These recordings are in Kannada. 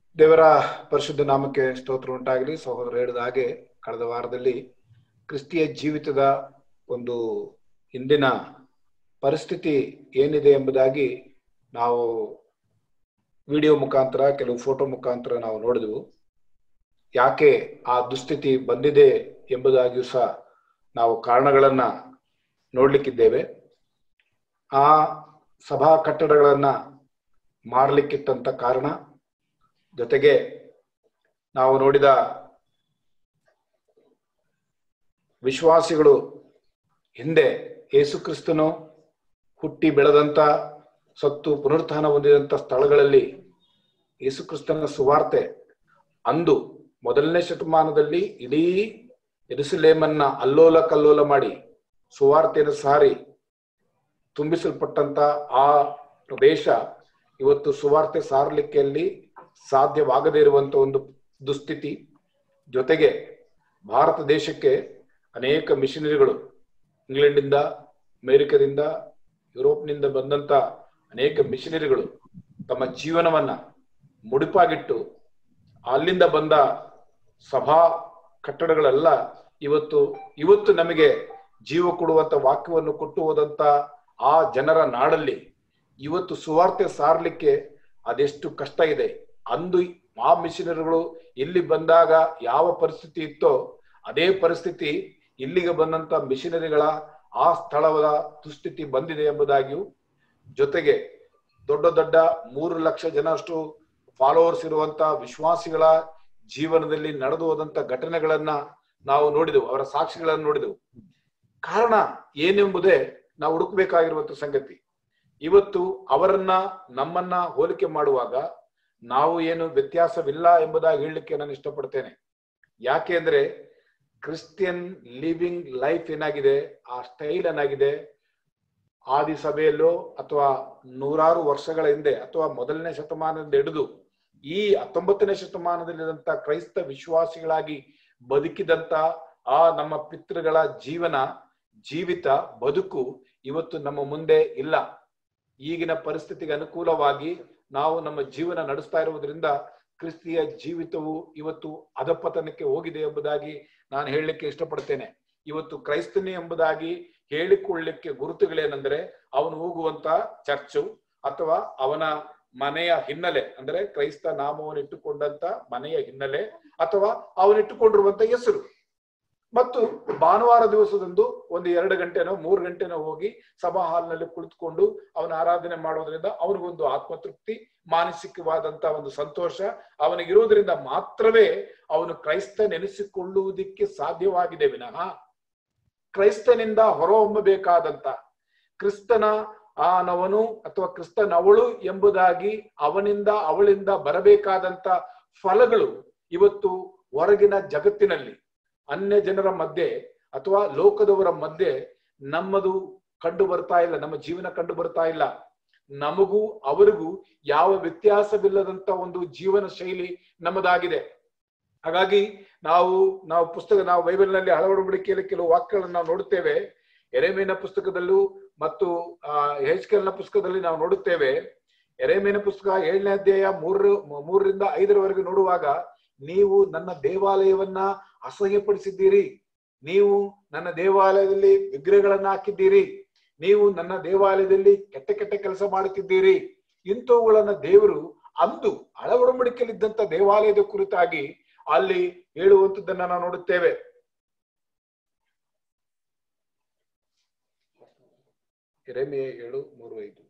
ದೇವರ ಪರಿಶುದ್ಧ ನಾಮಕ್ಕೆ ಸ್ತೋತ್ರ ಉಂಟಾಗಲಿ ಸಹೋದರ ಹೇಳಿದ ಹಾಗೆ ಕಳೆದ ವಾರದಲ್ಲಿ ಕ್ರಿಸ್ತಿಯ ಜೀವಿತದ ಒಂದು ಇಂದಿನ ಪರಿಸ್ಥಿತಿ ಏನಿದೆ ಎಂಬುದಾಗಿ ನಾವು ವಿಡಿಯೋ ಮುಖಾಂತರ ಕೆಲವು ಫೋಟೋ ಮುಖಾಂತರ ನಾವು ನೋಡಿದೆವು ಯಾಕೆ ಆ ದುಸ್ಥಿತಿ ಬಂದಿದೆ ಎಂಬುದಾಗಿಯೂ ಸಹ ನಾವು ಕಾರಣಗಳನ್ನ ನೋಡ್ಲಿಕ್ಕಿದ್ದೇವೆ ಆ ಸಭಾ ಕಟ್ಟಡಗಳನ್ನ ಮಾರಲಿಕ್ಕಿತ್ತಂತ ಕಾರಣ ಜೊತೆಗೆ ನಾವು ನೋಡಿದ ವಿಶ್ವಾಸಿಗಳು ಹಿಂದೆ ಯೇಸು ಕ್ರಿಸ್ತನು ಹುಟ್ಟಿ ಬೆಳೆದಂತ ಸತ್ತು ಪುನರುತ್ಥಾನ ಹೊಂದಿದಂತ ಸ್ಥಳಗಳಲ್ಲಿ ಯೇಸು ಕ್ರಿಸ್ತನ ಸುವಾರ್ತೆ ಅಂದು ಮೊದಲನೇ ಶತಮಾನದಲ್ಲಿ ಇಡೀ ಎರುಸಲೇಮನ್ನ ಅಲ್ಲೋಲ ಕಲ್ಲೋಲ ಮಾಡಿ ಸುವಾರ್ತೆಯನ್ನು ಸಾರಿ ತುಂಬಿಸಲ್ಪಟ್ಟಂತ ಆ ಪ್ರದೇಶ ಇವತ್ತು ಸುವಾರ್ತೆ ಸಾರಲಿಕ್ಕೆ ಅಲ್ಲಿ ಸಾಧ್ಯವಾಗದೇ ಇರುವಂತ ಒಂದು ದುಸ್ಥಿತಿ ಜೊತೆಗೆ ಭಾರತ ದೇಶಕ್ಕೆ ಅನೇಕ ಮಿಷನರಿಗಳು ಇಂಗ್ಲೆಂಡಿಂದ ಅಮೆರಿಕದಿಂದ ಯುರೋಪ್ನಿಂದ ಬಂದಂತ ಅನೇಕ ಮಿಷನರಿಗಳು ತಮ್ಮ ಜೀವನವನ್ನ ಮುಡಿಪಾಗಿಟ್ಟು ಅಲ್ಲಿಂದ ಬಂದ ಸಭಾ ಕಟ್ಟಡಗಳೆಲ್ಲ ಇವತ್ತು ಇವತ್ತು ನಮಗೆ ಜೀವ ಕೊಡುವಂತ ವಾಕ್ಯವನ್ನು ಕೊಟ್ಟು ಹೋದಂತ ಆ ಜನರ ನಾಡಲ್ಲಿ ಇವತ್ತು ಸುವಾರ್ತೆ ಸಾರಲಿಕ್ಕೆ ಅದೆಷ್ಟು ಕಷ್ಟ ಇದೆ ಅಂದು ಆ ಮಿಷನರಿಗಳು ಇಲ್ಲಿ ಬಂದಾಗ ಯಾವ ಪರಿಸ್ಥಿತಿ ಇತ್ತೋ ಅದೇ ಪರಿಸ್ಥಿತಿ ಇಲ್ಲಿಗೆ ಬಂದಂತ ಮಿಷನರಿಗಳ ಆ ಸ್ಥಳದ ದುಸ್ಥಿತಿ ಬಂದಿದೆ ಎಂಬುದಾಗಿಯೂ ಜೊತೆಗೆ ದೊಡ್ಡ ದೊಡ್ಡ ಮೂರು ಲಕ್ಷ ಜನ ಅಷ್ಟು ಫಾಲೋವರ್ಸ್ ಇರುವಂತ ವಿಶ್ವಾಸಿಗಳ ಜೀವನದಲ್ಲಿ ನಡೆದು ಹೋದಂತ ಘಟನೆಗಳನ್ನ ನಾವು ನೋಡಿದೆವು ಅವರ ಸಾಕ್ಷಿಗಳನ್ನು ನೋಡಿದೆವು ಕಾರಣ ಏನೆಂಬುದೇ ನಾವು ಹುಡುಕ್ಬೇಕಾಗಿರುವಂತ ಸಂಗತಿ ಇವತ್ತು ಅವರನ್ನ ನಮ್ಮನ್ನ ಹೋಲಿಕೆ ಮಾಡುವಾಗ ನಾವು ಏನು ವ್ಯತ್ಯಾಸವಿಲ್ಲ ಎಂಬುದಾಗಿ ಹೇಳಲಿಕ್ಕೆ ನಾನು ಇಷ್ಟಪಡ್ತೇನೆ ಯಾಕೆ ಅಂದ್ರೆ ಕ್ರಿಸ್ಟಿಯನ್ ಲಿವಿಂಗ್ ಲೈಫ್ ಏನಾಗಿದೆ ಆ ಸ್ಟೈಲ್ ಏನಾಗಿದೆ ಆದಿ ಸಭೆಯಲ್ಲೋ ಅಥವಾ ನೂರಾರು ವರ್ಷಗಳ ಹಿಂದೆ ಅಥವಾ ಮೊದಲನೇ ಶತಮಾನದಿಂದ ಹಿಡಿದು ಈ ಹತ್ತೊಂಬತ್ತನೇ ಶತಮಾನದಲ್ಲಿದ್ದಂತ ಕ್ರೈಸ್ತ ವಿಶ್ವಾಸಿಗಳಾಗಿ ಬದುಕಿದಂತ ಆ ನಮ್ಮ ಪಿತೃಗಳ ಜೀವನ ಜೀವಿತ ಬದುಕು ಇವತ್ತು ನಮ್ಮ ಮುಂದೆ ಇಲ್ಲ ಈಗಿನ ಪರಿಸ್ಥಿತಿಗೆ ಅನುಕೂಲವಾಗಿ ನಾವು ನಮ್ಮ ಜೀವನ ನಡೆಸ್ತಾ ಇರುವುದರಿಂದ ಕ್ರಿಸ್ತಿಯ ಜೀವಿತವು ಇವತ್ತು ಅಧಪತನಕ್ಕೆ ಹೋಗಿದೆ ಎಂಬುದಾಗಿ ನಾನು ಹೇಳಲಿಕ್ಕೆ ಇಷ್ಟಪಡ್ತೇನೆ ಇವತ್ತು ಕ್ರೈಸ್ತನಿ ಎಂಬುದಾಗಿ ಹೇಳಿಕೊಳ್ಳಲಿಕ್ಕೆ ಗುರುತುಗಳೇನೆಂದರೆ ಅವನು ಹೋಗುವಂತ ಚರ್ಚು ಅಥವಾ ಅವನ ಮನೆಯ ಹಿನ್ನೆಲೆ ಅಂದ್ರೆ ಕ್ರೈಸ್ತ ನಾಮವನ್ನು ಇಟ್ಟುಕೊಂಡಂತ ಮನೆಯ ಹಿನ್ನೆಲೆ ಅಥವಾ ಅವನಿಟ್ಟುಕೊಂಡಿರುವಂತ ಹೆಸರು ಮತ್ತು ಭಾನುವಾರ ದಿವಸದಂದು ಒಂದು ಎರಡು ಗಂಟೆನೋ ಮೂರು ಗಂಟೆನೋ ಹೋಗಿ ಸಭಾ ಹಾಲ್ನಲ್ಲಿ ಕುಳಿತುಕೊಂಡು ಅವನ ಆರಾಧನೆ ಮಾಡೋದ್ರಿಂದ ಅವನಿಗೊಂದು ಆತ್ಮತೃಪ್ತಿ ಮಾನಸಿಕವಾದಂತ ಒಂದು ಸಂತೋಷ ಅವನಿಗಿರುವುದರಿಂದ ಮಾತ್ರವೇ ಅವನು ಕ್ರೈಸ್ತ ನೆನೆಸಿಕೊಳ್ಳುವುದಕ್ಕೆ ಸಾಧ್ಯವಾಗಿದೆ ವಿನಃ ಕ್ರೈಸ್ತನಿಂದ ಹೊರಹೊಮ್ಮಬೇಕಾದಂತ ಕ್ರಿಸ್ತನ ಆನವನು ಅಥವಾ ಕ್ರಿಸ್ತನವಳು ಎಂಬುದಾಗಿ ಅವನಿಂದ ಅವಳಿಂದ ಬರಬೇಕಾದಂತ ಫಲಗಳು ಇವತ್ತು ಹೊರಗಿನ ಜಗತ್ತಿನಲ್ಲಿ ಅನ್ಯ ಜನರ ಮಧ್ಯೆ ಅಥವಾ ಲೋಕದವರ ಮಧ್ಯೆ ನಮ್ಮದು ಕಂಡು ಬರ್ತಾ ಇಲ್ಲ ನಮ್ಮ ಜೀವನ ಕಂಡು ಬರ್ತಾ ಇಲ್ಲ ನಮಗೂ ಅವರಿಗೂ ಯಾವ ವ್ಯತ್ಯಾಸವಿಲ್ಲದಂತ ಒಂದು ಜೀವನ ಶೈಲಿ ನಮ್ಮದಾಗಿದೆ ಹಾಗಾಗಿ ನಾವು ನಾವು ಪುಸ್ತಕ ನಾವು ಬೈಬಲ್ನಲ್ಲಿ ಅಳವಡಿಕೆಯಲ್ಲಿ ಕೆಲವು ವಾಕ್ಯಗಳನ್ನು ನಾವು ನೋಡುತ್ತೇವೆ ಎರೆಮೇನ ಪುಸ್ತಕದಲ್ಲೂ ಮತ್ತು ಆ ಹೆಚ್ಕೆಲ್ನ ಪುಸ್ತಕದಲ್ಲಿ ನಾವು ನೋಡುತ್ತೇವೆ ಎರೆಮೇನ ಪುಸ್ತಕ ಏಳನೇ ಅಧ್ಯಾಯ ಮೂರ ಮೂರರಿಂದ ಐದರವರೆಗೆ ನೋಡುವಾಗ ನೀವು ನನ್ನ ದೇವಾಲಯವನ್ನ ಅಸಹ್ಯಪಡಿಸಿದ್ದೀರಿ ನೀವು ನನ್ನ ದೇವಾಲಯದಲ್ಲಿ ವಿಗ್ರಹಗಳನ್ನ ಹಾಕಿದ್ದೀರಿ ನೀವು ನನ್ನ ದೇವಾಲಯದಲ್ಲಿ ಕೆಟ್ಟ ಕೆಟ್ಟ ಕೆಲಸ ಮಾಡುತ್ತಿದ್ದೀರಿ ಇಂಥವುಗಳನ್ನ ದೇವರು ಅಂದು ಅಳವಡಂಬಡಿಕೆಯಲ್ಲಿದ್ದಂತ ದೇವಾಲಯದ ಕುರಿತಾಗಿ ಅಲ್ಲಿ ಹೇಳುವಂತದ್ದನ್ನ ನಾವು ನೋಡುತ್ತೇವೆ ಎರೆಮೆಯ ಏಳು ಮೂರು ಐದು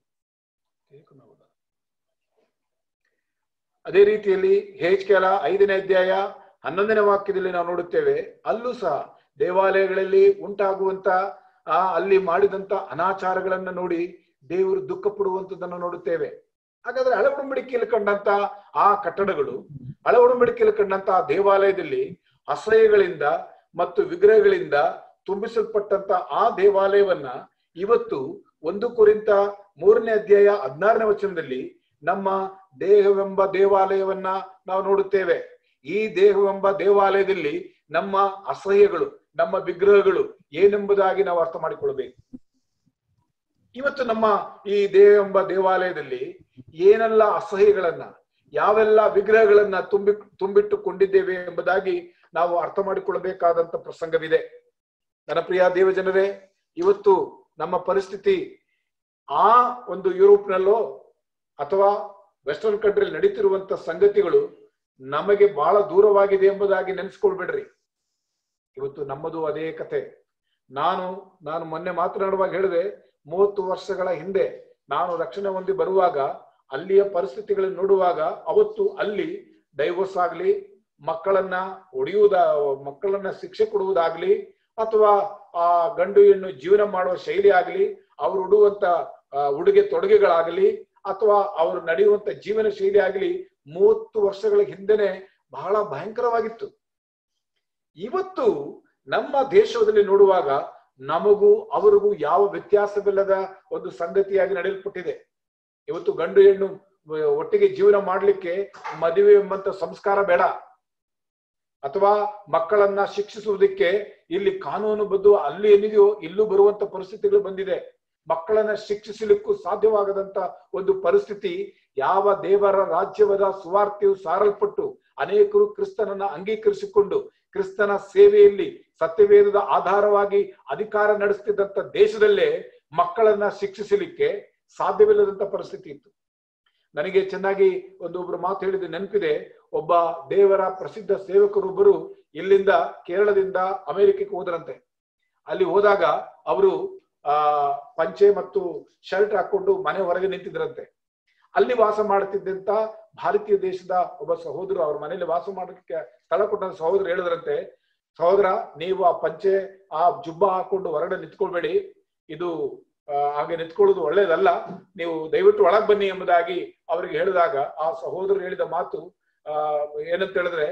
ಅದೇ ರೀತಿಯಲ್ಲಿ ಹೇಜ್ಕೆಲ ಐದನೇ ಅಧ್ಯಾಯ ಹನ್ನೊಂದನೇ ವಾಕ್ಯದಲ್ಲಿ ನಾವು ನೋಡುತ್ತೇವೆ ಅಲ್ಲೂ ಸಹ ದೇವಾಲಯಗಳಲ್ಲಿ ಉಂಟಾಗುವಂತ ಆ ಅಲ್ಲಿ ಮಾಡಿದಂತ ಅನಾಚಾರಗಳನ್ನ ನೋಡಿ ದೇವರು ದುಃಖ ಪಡುವಂತದನ್ನು ನೋಡುತ್ತೇವೆ ಹಾಗಾದ್ರೆ ಹಳವಡಂಬಡಿಕೆಯಲ್ಲಿ ಕಂಡಂತ ಆ ಕಟ್ಟಡಗಳು ಹಳವಡಂಬಡಿಕೆಯಲ್ಲಿ ಕಂಡಂತ ಆ ದೇವಾಲಯದಲ್ಲಿ ಅಸಹ್ಯಗಳಿಂದ ಮತ್ತು ವಿಗ್ರಹಗಳಿಂದ ತುಂಬಿಸಲ್ಪಟ್ಟಂತ ಆ ದೇವಾಲಯವನ್ನ ಇವತ್ತು ಒಂದು ಕುರಿತ ಮೂರನೇ ಅಧ್ಯಾಯ ಹದಿನಾರನೇ ವಚನದಲ್ಲಿ ನಮ್ಮ ದೇಹವೆಂಬ ದೇವಾಲಯವನ್ನ ನಾವು ನೋಡುತ್ತೇವೆ ಈ ದೇಹವೆಂಬ ದೇವಾಲಯದಲ್ಲಿ ನಮ್ಮ ಅಸಹ್ಯಗಳು ನಮ್ಮ ವಿಗ್ರಹಗಳು ಏನೆಂಬುದಾಗಿ ನಾವು ಅರ್ಥ ಮಾಡಿಕೊಳ್ಬೇಕು ಇವತ್ತು ನಮ್ಮ ಈ ದೇಹ ಎಂಬ ದೇವಾಲಯದಲ್ಲಿ ಏನೆಲ್ಲ ಅಸಹ್ಯಗಳನ್ನ ಯಾವೆಲ್ಲ ವಿಗ್ರಹಗಳನ್ನ ತುಂಬಿ ತುಂಬಿಟ್ಟುಕೊಂಡಿದ್ದೇವೆ ಎಂಬುದಾಗಿ ನಾವು ಅರ್ಥ ಮಾಡಿಕೊಳ್ಳಬೇಕಾದಂತ ಪ್ರಸಂಗವಿದೆ ನನ್ನ ಪ್ರಿಯ ದೇವಜನರೇ ಇವತ್ತು ನಮ್ಮ ಪರಿಸ್ಥಿತಿ ಆ ಒಂದು ಯುರೋಪ್ನಲ್ಲೋ ಅಥವಾ ವೆಸ್ಟರ್ನ್ ಕಂಟ್ರಿಯಲ್ಲಿ ನಡೀತಿರುವಂತ ಸಂಗತಿಗಳು ನಮಗೆ ಬಹಳ ದೂರವಾಗಿದೆ ಎಂಬುದಾಗಿ ನೆನೆಸ್ಕೊಳ್ಬೇಡ್ರಿ ಇವತ್ತು ನಮ್ಮದು ಅದೇ ಕತೆ ನಾನು ನಾನು ಮೊನ್ನೆ ಮಾತನಾಡುವಾಗ ಹೇಳಿದೆ ಮೂವತ್ತು ವರ್ಷಗಳ ಹಿಂದೆ ನಾನು ರಕ್ಷಣೆ ಹೊಂದಿ ಬರುವಾಗ ಅಲ್ಲಿಯ ಪರಿಸ್ಥಿತಿಗಳನ್ನು ನೋಡುವಾಗ ಅವತ್ತು ಅಲ್ಲಿ ಡೈವೋರ್ಸ್ ಆಗ್ಲಿ ಮಕ್ಕಳನ್ನ ಹೊಡೆಯುವುದ ಮಕ್ಕಳನ್ನ ಶಿಕ್ಷೆ ಕೊಡುವುದಾಗ್ಲಿ ಅಥವಾ ಆ ಗಂಡು ಹೆಣ್ಣು ಜೀವನ ಮಾಡುವ ಶೈಲಿ ಆಗ್ಲಿ ಅವ್ರು ಉಡುವಂತ ಆ, ಉಡುಗೆ ತೊಡುಗೆಗಳಾಗಲಿ ಅಥವಾ ಅವರು ನಡೆಯುವಂತ ಜೀವನ ಶೈಲಿ ಆಗಲಿ ಮೂವತ್ತು ವರ್ಷಗಳ ಹಿಂದೆನೆ ಬಹಳ ಭಯಂಕರವಾಗಿತ್ತು ಇವತ್ತು ನಮ್ಮ ದೇಶದಲ್ಲಿ ನೋಡುವಾಗ ನಮಗೂ ಅವರಿಗೂ ಯಾವ ವ್ಯತ್ಯಾಸವಿಲ್ಲದ ಒಂದು ಸಂಗತಿಯಾಗಿ ನಡೆಯಲ್ಪಟ್ಟಿದೆ ಇವತ್ತು ಗಂಡು ಹೆಣ್ಣು ವ- ಒಟ್ಟಿಗೆ ಜೀವನ ಮಾಡ್ಲಿಕ್ಕೆ ಮದುವೆ ಎಂಬಂತ ಸಂಸ್ಕಾರ ಬೇಡ ಅಥವಾ ಮಕ್ಕಳನ್ನ ಶಿಕ್ಷಿಸುವುದಕ್ಕೆ ಇಲ್ಲಿ ಕಾನೂನು ಬದ್ದು ಅಲ್ಲಿ ಏನಿದೆಯೋ ಇಲ್ಲೂ ಬರುವಂತ ಪರಿಸ್ಥಿತಿಗಳು ಬಂದಿದೆ ಮಕ್ಕಳನ್ನ ಶಿಕ್ಷಿಸಲಿಕ್ಕೂ ಸಾಧ್ಯವಾಗದಂತ ಒಂದು ಪರಿಸ್ಥಿತಿ ಯಾವ ದೇವರ ರಾಜ್ಯವದ ಸುವಾರ್ತೆಯು ಸಾರಲ್ಪಟ್ಟು ಅನೇಕರು ಕ್ರಿಸ್ತನನ್ನ ಅಂಗೀಕರಿಸಿಕೊಂಡು ಕ್ರಿಸ್ತನ ಸೇವೆಯಲ್ಲಿ ಸತ್ಯವೇದದ ಆಧಾರವಾಗಿ ಅಧಿಕಾರ ನಡೆಸ್ತಿದ್ದಂತ ದೇಶದಲ್ಲೇ ಮಕ್ಕಳನ್ನ ಶಿಕ್ಷಿಸಲಿಕ್ಕೆ ಸಾಧ್ಯವಿಲ್ಲದಂತ ಪರಿಸ್ಥಿತಿ ಇತ್ತು ನನಗೆ ಚೆನ್ನಾಗಿ ಒಂದು ಒಬ್ರು ಮಾತು ಹೇಳಿದ ನೆನಪಿದೆ ಒಬ್ಬ ದೇವರ ಪ್ರಸಿದ್ಧ ಸೇವಕರೊಬ್ಬರು ಇಲ್ಲಿಂದ ಕೇರಳದಿಂದ ಅಮೆರಿಕಕ್ಕೆ ಹೋದರಂತೆ ಅಲ್ಲಿ ಹೋದಾಗ ಅವರು ಆ ಪಂಚೆ ಮತ್ತು ಶರ್ಟ್ ಹಾಕೊಂಡು ಮನೆ ಹೊರಗೆ ನಿಂತಿದ್ರಂತೆ ಅಲ್ಲಿ ವಾಸ ಮಾಡುತ್ತಿದ್ದಂತ ಭಾರತೀಯ ದೇಶದ ಒಬ್ಬ ಸಹೋದರು ಅವ್ರ ಮನೆಯಲ್ಲಿ ವಾಸ ಮಾಡೋದಕ್ಕೆ ಸ್ಥಳ ಕೊಟ್ಟ ಸಹೋದರ ಹೇಳಿದ್ರಂತೆ ಸಹೋದರ ನೀವು ಆ ಪಂಚೆ ಆ ಜುಬ್ಬ ಹಾಕೊಂಡು ಹೊರಗಡೆ ನಿಂತ್ಕೊಳ್ಬೇಡಿ ಇದು ಆ, ಹಾಗೆ ನಿಂತ್ಕೊಳ್ಳೋದು ಒಳ್ಳೇದಲ್ಲ ನೀವು ದಯವಿಟ್ಟು ಒಳಗ್ ಬನ್ನಿ ಎಂಬುದಾಗಿ ಅವರಿಗೆ ಹೇಳಿದಾಗ ಆ ಸಹೋದರರು ಹೇಳಿದ ಮಾತು ಆ ಏನಂತ ಹೇಳಿದ್ರೆ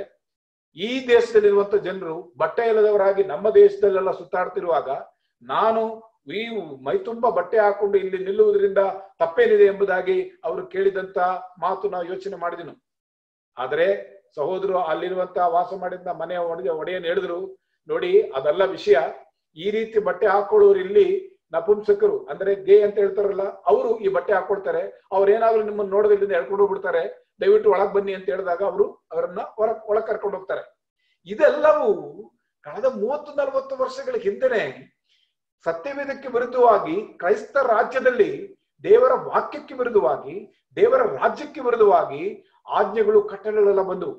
ಈ ದೇಶದಲ್ಲಿರುವಂತ ಜನರು ಬಟ್ಟೆ ಇಲ್ಲದವರಾಗಿ ನಮ್ಮ ದೇಶದಲ್ಲೆಲ್ಲ ಸುತ್ತಾಡ್ತಿರುವಾಗ ನಾನು ಈ ಮೈ ತುಂಬಾ ಬಟ್ಟೆ ಹಾಕೊಂಡು ಇಲ್ಲಿ ನಿಲ್ಲುವುದರಿಂದ ತಪ್ಪೇನಿದೆ ಎಂಬುದಾಗಿ ಅವರು ಕೇಳಿದಂತ ಮಾತು ನಾವು ಯೋಚನೆ ಮಾಡಿದನು ಆದರೆ ಸಹೋದರು ಅಲ್ಲಿರುವಂತ ವಾಸ ಮಾಡಿದ ಮನೆ ಒಡೆಯ ಒಡೆಯನ್ ಹೇಳಿದ್ರು ನೋಡಿ ಅದೆಲ್ಲ ವಿಷಯ ಈ ರೀತಿ ಬಟ್ಟೆ ಹಾಕೊಳ್ಳೋರು ಇಲ್ಲಿ ನಪುಂಸಕರು ಅಂದ್ರೆ ಗೇ ಅಂತ ಹೇಳ್ತಾರಲ್ಲ ಅವರು ಈ ಬಟ್ಟೆ ಹಾಕೊಳ್ತಾರೆ ಅವ್ರು ಏನಾದ್ರು ನಿಮ್ಮನ್ನ ನೋಡೋದ್ರಿಂದ ಹೇಳ್ಕೊಂಡು ಹೋಗ್ಬಿಡ್ತಾರೆ ದಯವಿಟ್ಟು ಒಳಗ್ ಬನ್ನಿ ಅಂತ ಹೇಳಿದಾಗ ಅವರು ಅವರನ್ನ ಹೊರ ಒಳಗ್ ಕರ್ಕೊಂಡು ಹೋಗ್ತಾರೆ ಇದೆಲ್ಲವೂ ಕಳೆದ ಮೂವತ್ತು ನಲವತ್ತು ವರ್ಷಗಳ ಹಿಂದೆನೆ ಸತ್ಯವೇದಕ್ಕೆ ವಿರುದ್ಧವಾಗಿ ಕ್ರೈಸ್ತ ರಾಜ್ಯದಲ್ಲಿ ದೇವರ ವಾಕ್ಯಕ್ಕೆ ವಿರುದ್ಧವಾಗಿ ದೇವರ ರಾಜ್ಯಕ್ಕೆ ವಿರುದ್ಧವಾಗಿ ಆಜ್ಞೆಗಳು ಕಟ್ಟಳೆಗಳೆಲ್ಲ ಬಂದವು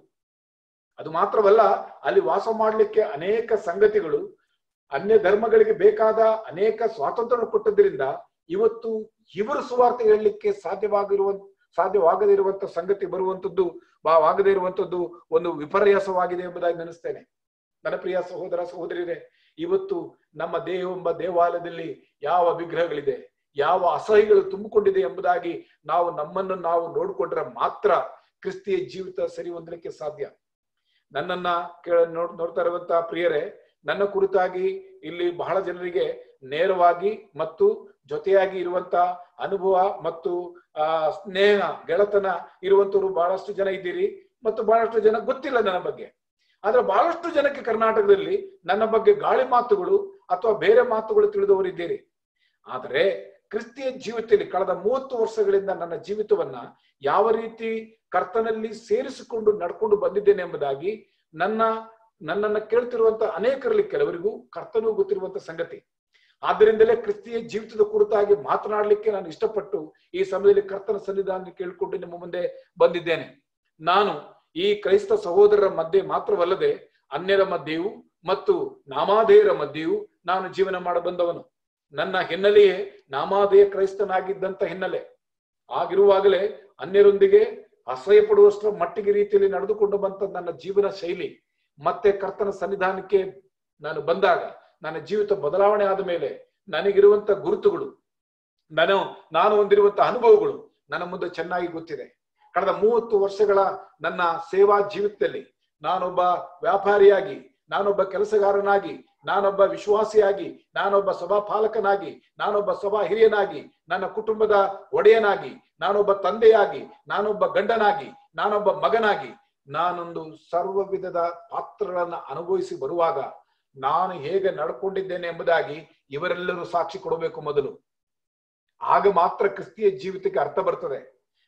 ಅದು ಮಾತ್ರವಲ್ಲ ಅಲ್ಲಿ ವಾಸ ಮಾಡಲಿಕ್ಕೆ ಅನೇಕ ಸಂಗತಿಗಳು ಅನ್ಯ ಧರ್ಮಗಳಿಗೆ ಬೇಕಾದ ಅನೇಕ ಸ್ವಾತಂತ್ರ್ಯ ಕೊಟ್ಟದ್ರಿಂದ ಇವತ್ತು ಇವರು ಸುವಾರ್ತೆ ಹೇಳಲಿಕ್ಕೆ ಸಾಧ್ಯವಾಗಿರುವ ಸಾಧ್ಯವಾಗದೇ ಇರುವಂತ ಸಂಗತಿ ಬರುವಂತದ್ದು ಬಾ- ಆಗದೇ ಇರುವಂತದ್ದು ಒಂದು ವಿಪರ್ಯಾಸವಾಗಿದೆ ಎಂಬುದಾಗಿ ನೆನೆಸ್ತೇನೆ ನನ್ನ ಪ್ರಿಯ ಸಹೋದರ ಸಹೋದರಿಯರೇ ಇವತ್ತು ನಮ್ಮ ದೇಹವೆಂಬ ದೇವಾಲಯದಲ್ಲಿ ಯಾವ ವಿಗ್ರಹಗಳಿದೆ ಯಾವ ಅಸಹ್ಯಗಳು ತುಂಬಿಕೊಂಡಿದೆ ಎಂಬುದಾಗಿ ನಾವು ನಮ್ಮನ್ನು ನಾವು ನೋಡಿಕೊಂಡ್ರೆ ಮಾತ್ರ ಕ್ರಿಸ್ತಿಯ ಜೀವಿತ ಸರಿ ಹೊಂದಲಿಕ್ಕೆ ಸಾಧ್ಯ ನನ್ನನ್ನ ಕೇಳ ನೋಡ್ ನೋಡ್ತಾ ಇರುವಂತಹ ಪ್ರಿಯರೇ ನನ್ನ ಕುರಿತಾಗಿ ಇಲ್ಲಿ ಬಹಳ ಜನರಿಗೆ ನೇರವಾಗಿ ಮತ್ತು ಜೊತೆಯಾಗಿ ಇರುವಂತ ಅನುಭವ ಮತ್ತು ಆ ಸ್ನೇಹ ಗೆಳತನ ಇರುವಂತವ್ರು ಬಹಳಷ್ಟು ಜನ ಇದ್ದೀರಿ ಮತ್ತು ಬಹಳಷ್ಟು ಜನ ಗೊತ್ತಿಲ್ಲ ನನ್ನ ಬಗ್ಗೆ ಆದ್ರೆ ಬಹಳಷ್ಟು ಜನಕ್ಕೆ ಕರ್ನಾಟಕದಲ್ಲಿ ನನ್ನ ಬಗ್ಗೆ ಗಾಳಿ ಮಾತುಗಳು ಅಥವಾ ಬೇರೆ ಮಾತುಗಳು ತಿಳಿದವರಿದ್ದೀರಿ ಆದರೆ ಕ್ರಿಸ್ತಿಯ ಜೀವಿತದಲ್ಲಿ ಕಳೆದ ಮೂವತ್ತು ವರ್ಷಗಳಿಂದ ನನ್ನ ಜೀವಿತವನ್ನ ಯಾವ ರೀತಿ ಕರ್ತನಲ್ಲಿ ಸೇರಿಸಿಕೊಂಡು ನಡ್ಕೊಂಡು ಬಂದಿದ್ದೇನೆ ಎಂಬುದಾಗಿ ನನ್ನ ನನ್ನನ್ನ ಕೇಳ್ತಿರುವಂತ ಅನೇಕರಲ್ಲಿ ಕೆಲವರಿಗೂ ಕರ್ತನೂ ಗೊತ್ತಿರುವಂತ ಸಂಗತಿ ಆದ್ದರಿಂದಲೇ ಕ್ರಿಸ್ತಿಯ ಜೀವಿತದ ಕುರಿತಾಗಿ ಮಾತನಾಡಲಿಕ್ಕೆ ನಾನು ಇಷ್ಟಪಟ್ಟು ಈ ಸಮಯದಲ್ಲಿ ಕರ್ತನ ಸನ್ನಿಧಾನ ಕೇಳಿಕೊಂಡು ನಿಮ್ಮ ಮುಂದೆ ಬಂದಿದ್ದೇನೆ ನಾನು ಈ ಕ್ರೈಸ್ತ ಸಹೋದರರ ಮಧ್ಯೆ ಮಾತ್ರವಲ್ಲದೆ ಅನ್ಯರ ಮಧ್ಯೆಯೂ ಮತ್ತು ನಾಮಾಧೇಯರ ಮಧ್ಯೆಯೂ ನಾನು ಜೀವನ ಮಾಡ ಬಂದವನು ನನ್ನ ಹಿನ್ನೆಲೆಯೇ ನಾಮಾಧೇಯ ಕ್ರೈಸ್ತನಾಗಿದ್ದಂತ ಹಿನ್ನೆಲೆ ಆಗಿರುವಾಗಲೇ ಅನ್ಯರೊಂದಿಗೆ ಅಸಹ್ಯ ಪಡುವಷ್ಟರ ಮಟ್ಟಿಗೆ ರೀತಿಯಲ್ಲಿ ನಡೆದುಕೊಂಡು ಬಂತ ನನ್ನ ಜೀವನ ಶೈಲಿ ಮತ್ತೆ ಕರ್ತನ ಸನ್ನಿಧಾನಕ್ಕೆ ನಾನು ಬಂದಾಗ ನನ್ನ ಜೀವಿತ ಬದಲಾವಣೆ ಆದ ಮೇಲೆ ನನಗಿರುವಂತ ಗುರುತುಗಳು ನಾನು ನಾನು ಹೊಂದಿರುವಂತ ಅನುಭವಗಳು ನನ್ನ ಮುಂದೆ ಚೆನ್ನಾಗಿ ಗೊತ್ತಿದೆ ಕಳೆದ ಮೂವತ್ತು ವರ್ಷಗಳ ನನ್ನ ಸೇವಾ ಜೀವಿತದಲ್ಲಿ ನಾನೊಬ್ಬ ವ್ಯಾಪಾರಿಯಾಗಿ ನಾನೊಬ್ಬ ಕೆಲಸಗಾರನಾಗಿ ನಾನೊಬ್ಬ ವಿಶ್ವಾಸಿಯಾಗಿ ನಾನೊಬ್ಬ ಸಭಾಪಾಲಕನಾಗಿ ನಾನೊಬ್ಬ ಸಭಾ ಹಿರಿಯನಾಗಿ ನನ್ನ ಕುಟುಂಬದ ಒಡೆಯನಾಗಿ ನಾನೊಬ್ಬ ತಂದೆಯಾಗಿ ನಾನೊಬ್ಬ ಗಂಡನಾಗಿ ನಾನೊಬ್ಬ ಮಗನಾಗಿ ನಾನೊಂದು ಸರ್ವ ವಿಧದ ಪಾತ್ರಗಳನ್ನ ಅನುಭವಿಸಿ ಬರುವಾಗ ನಾನು ಹೇಗೆ ನಡ್ಕೊಂಡಿದ್ದೇನೆ ಎಂಬುದಾಗಿ ಇವರೆಲ್ಲರೂ ಸಾಕ್ಷಿ ಕೊಡಬೇಕು ಮೊದಲು ಆಗ ಮಾತ್ರ ಕ್ರಿಸ್ತಿಯ ಜೀವಿತಕ್ಕೆ ಅರ್ಥ ಬರ್ತದೆ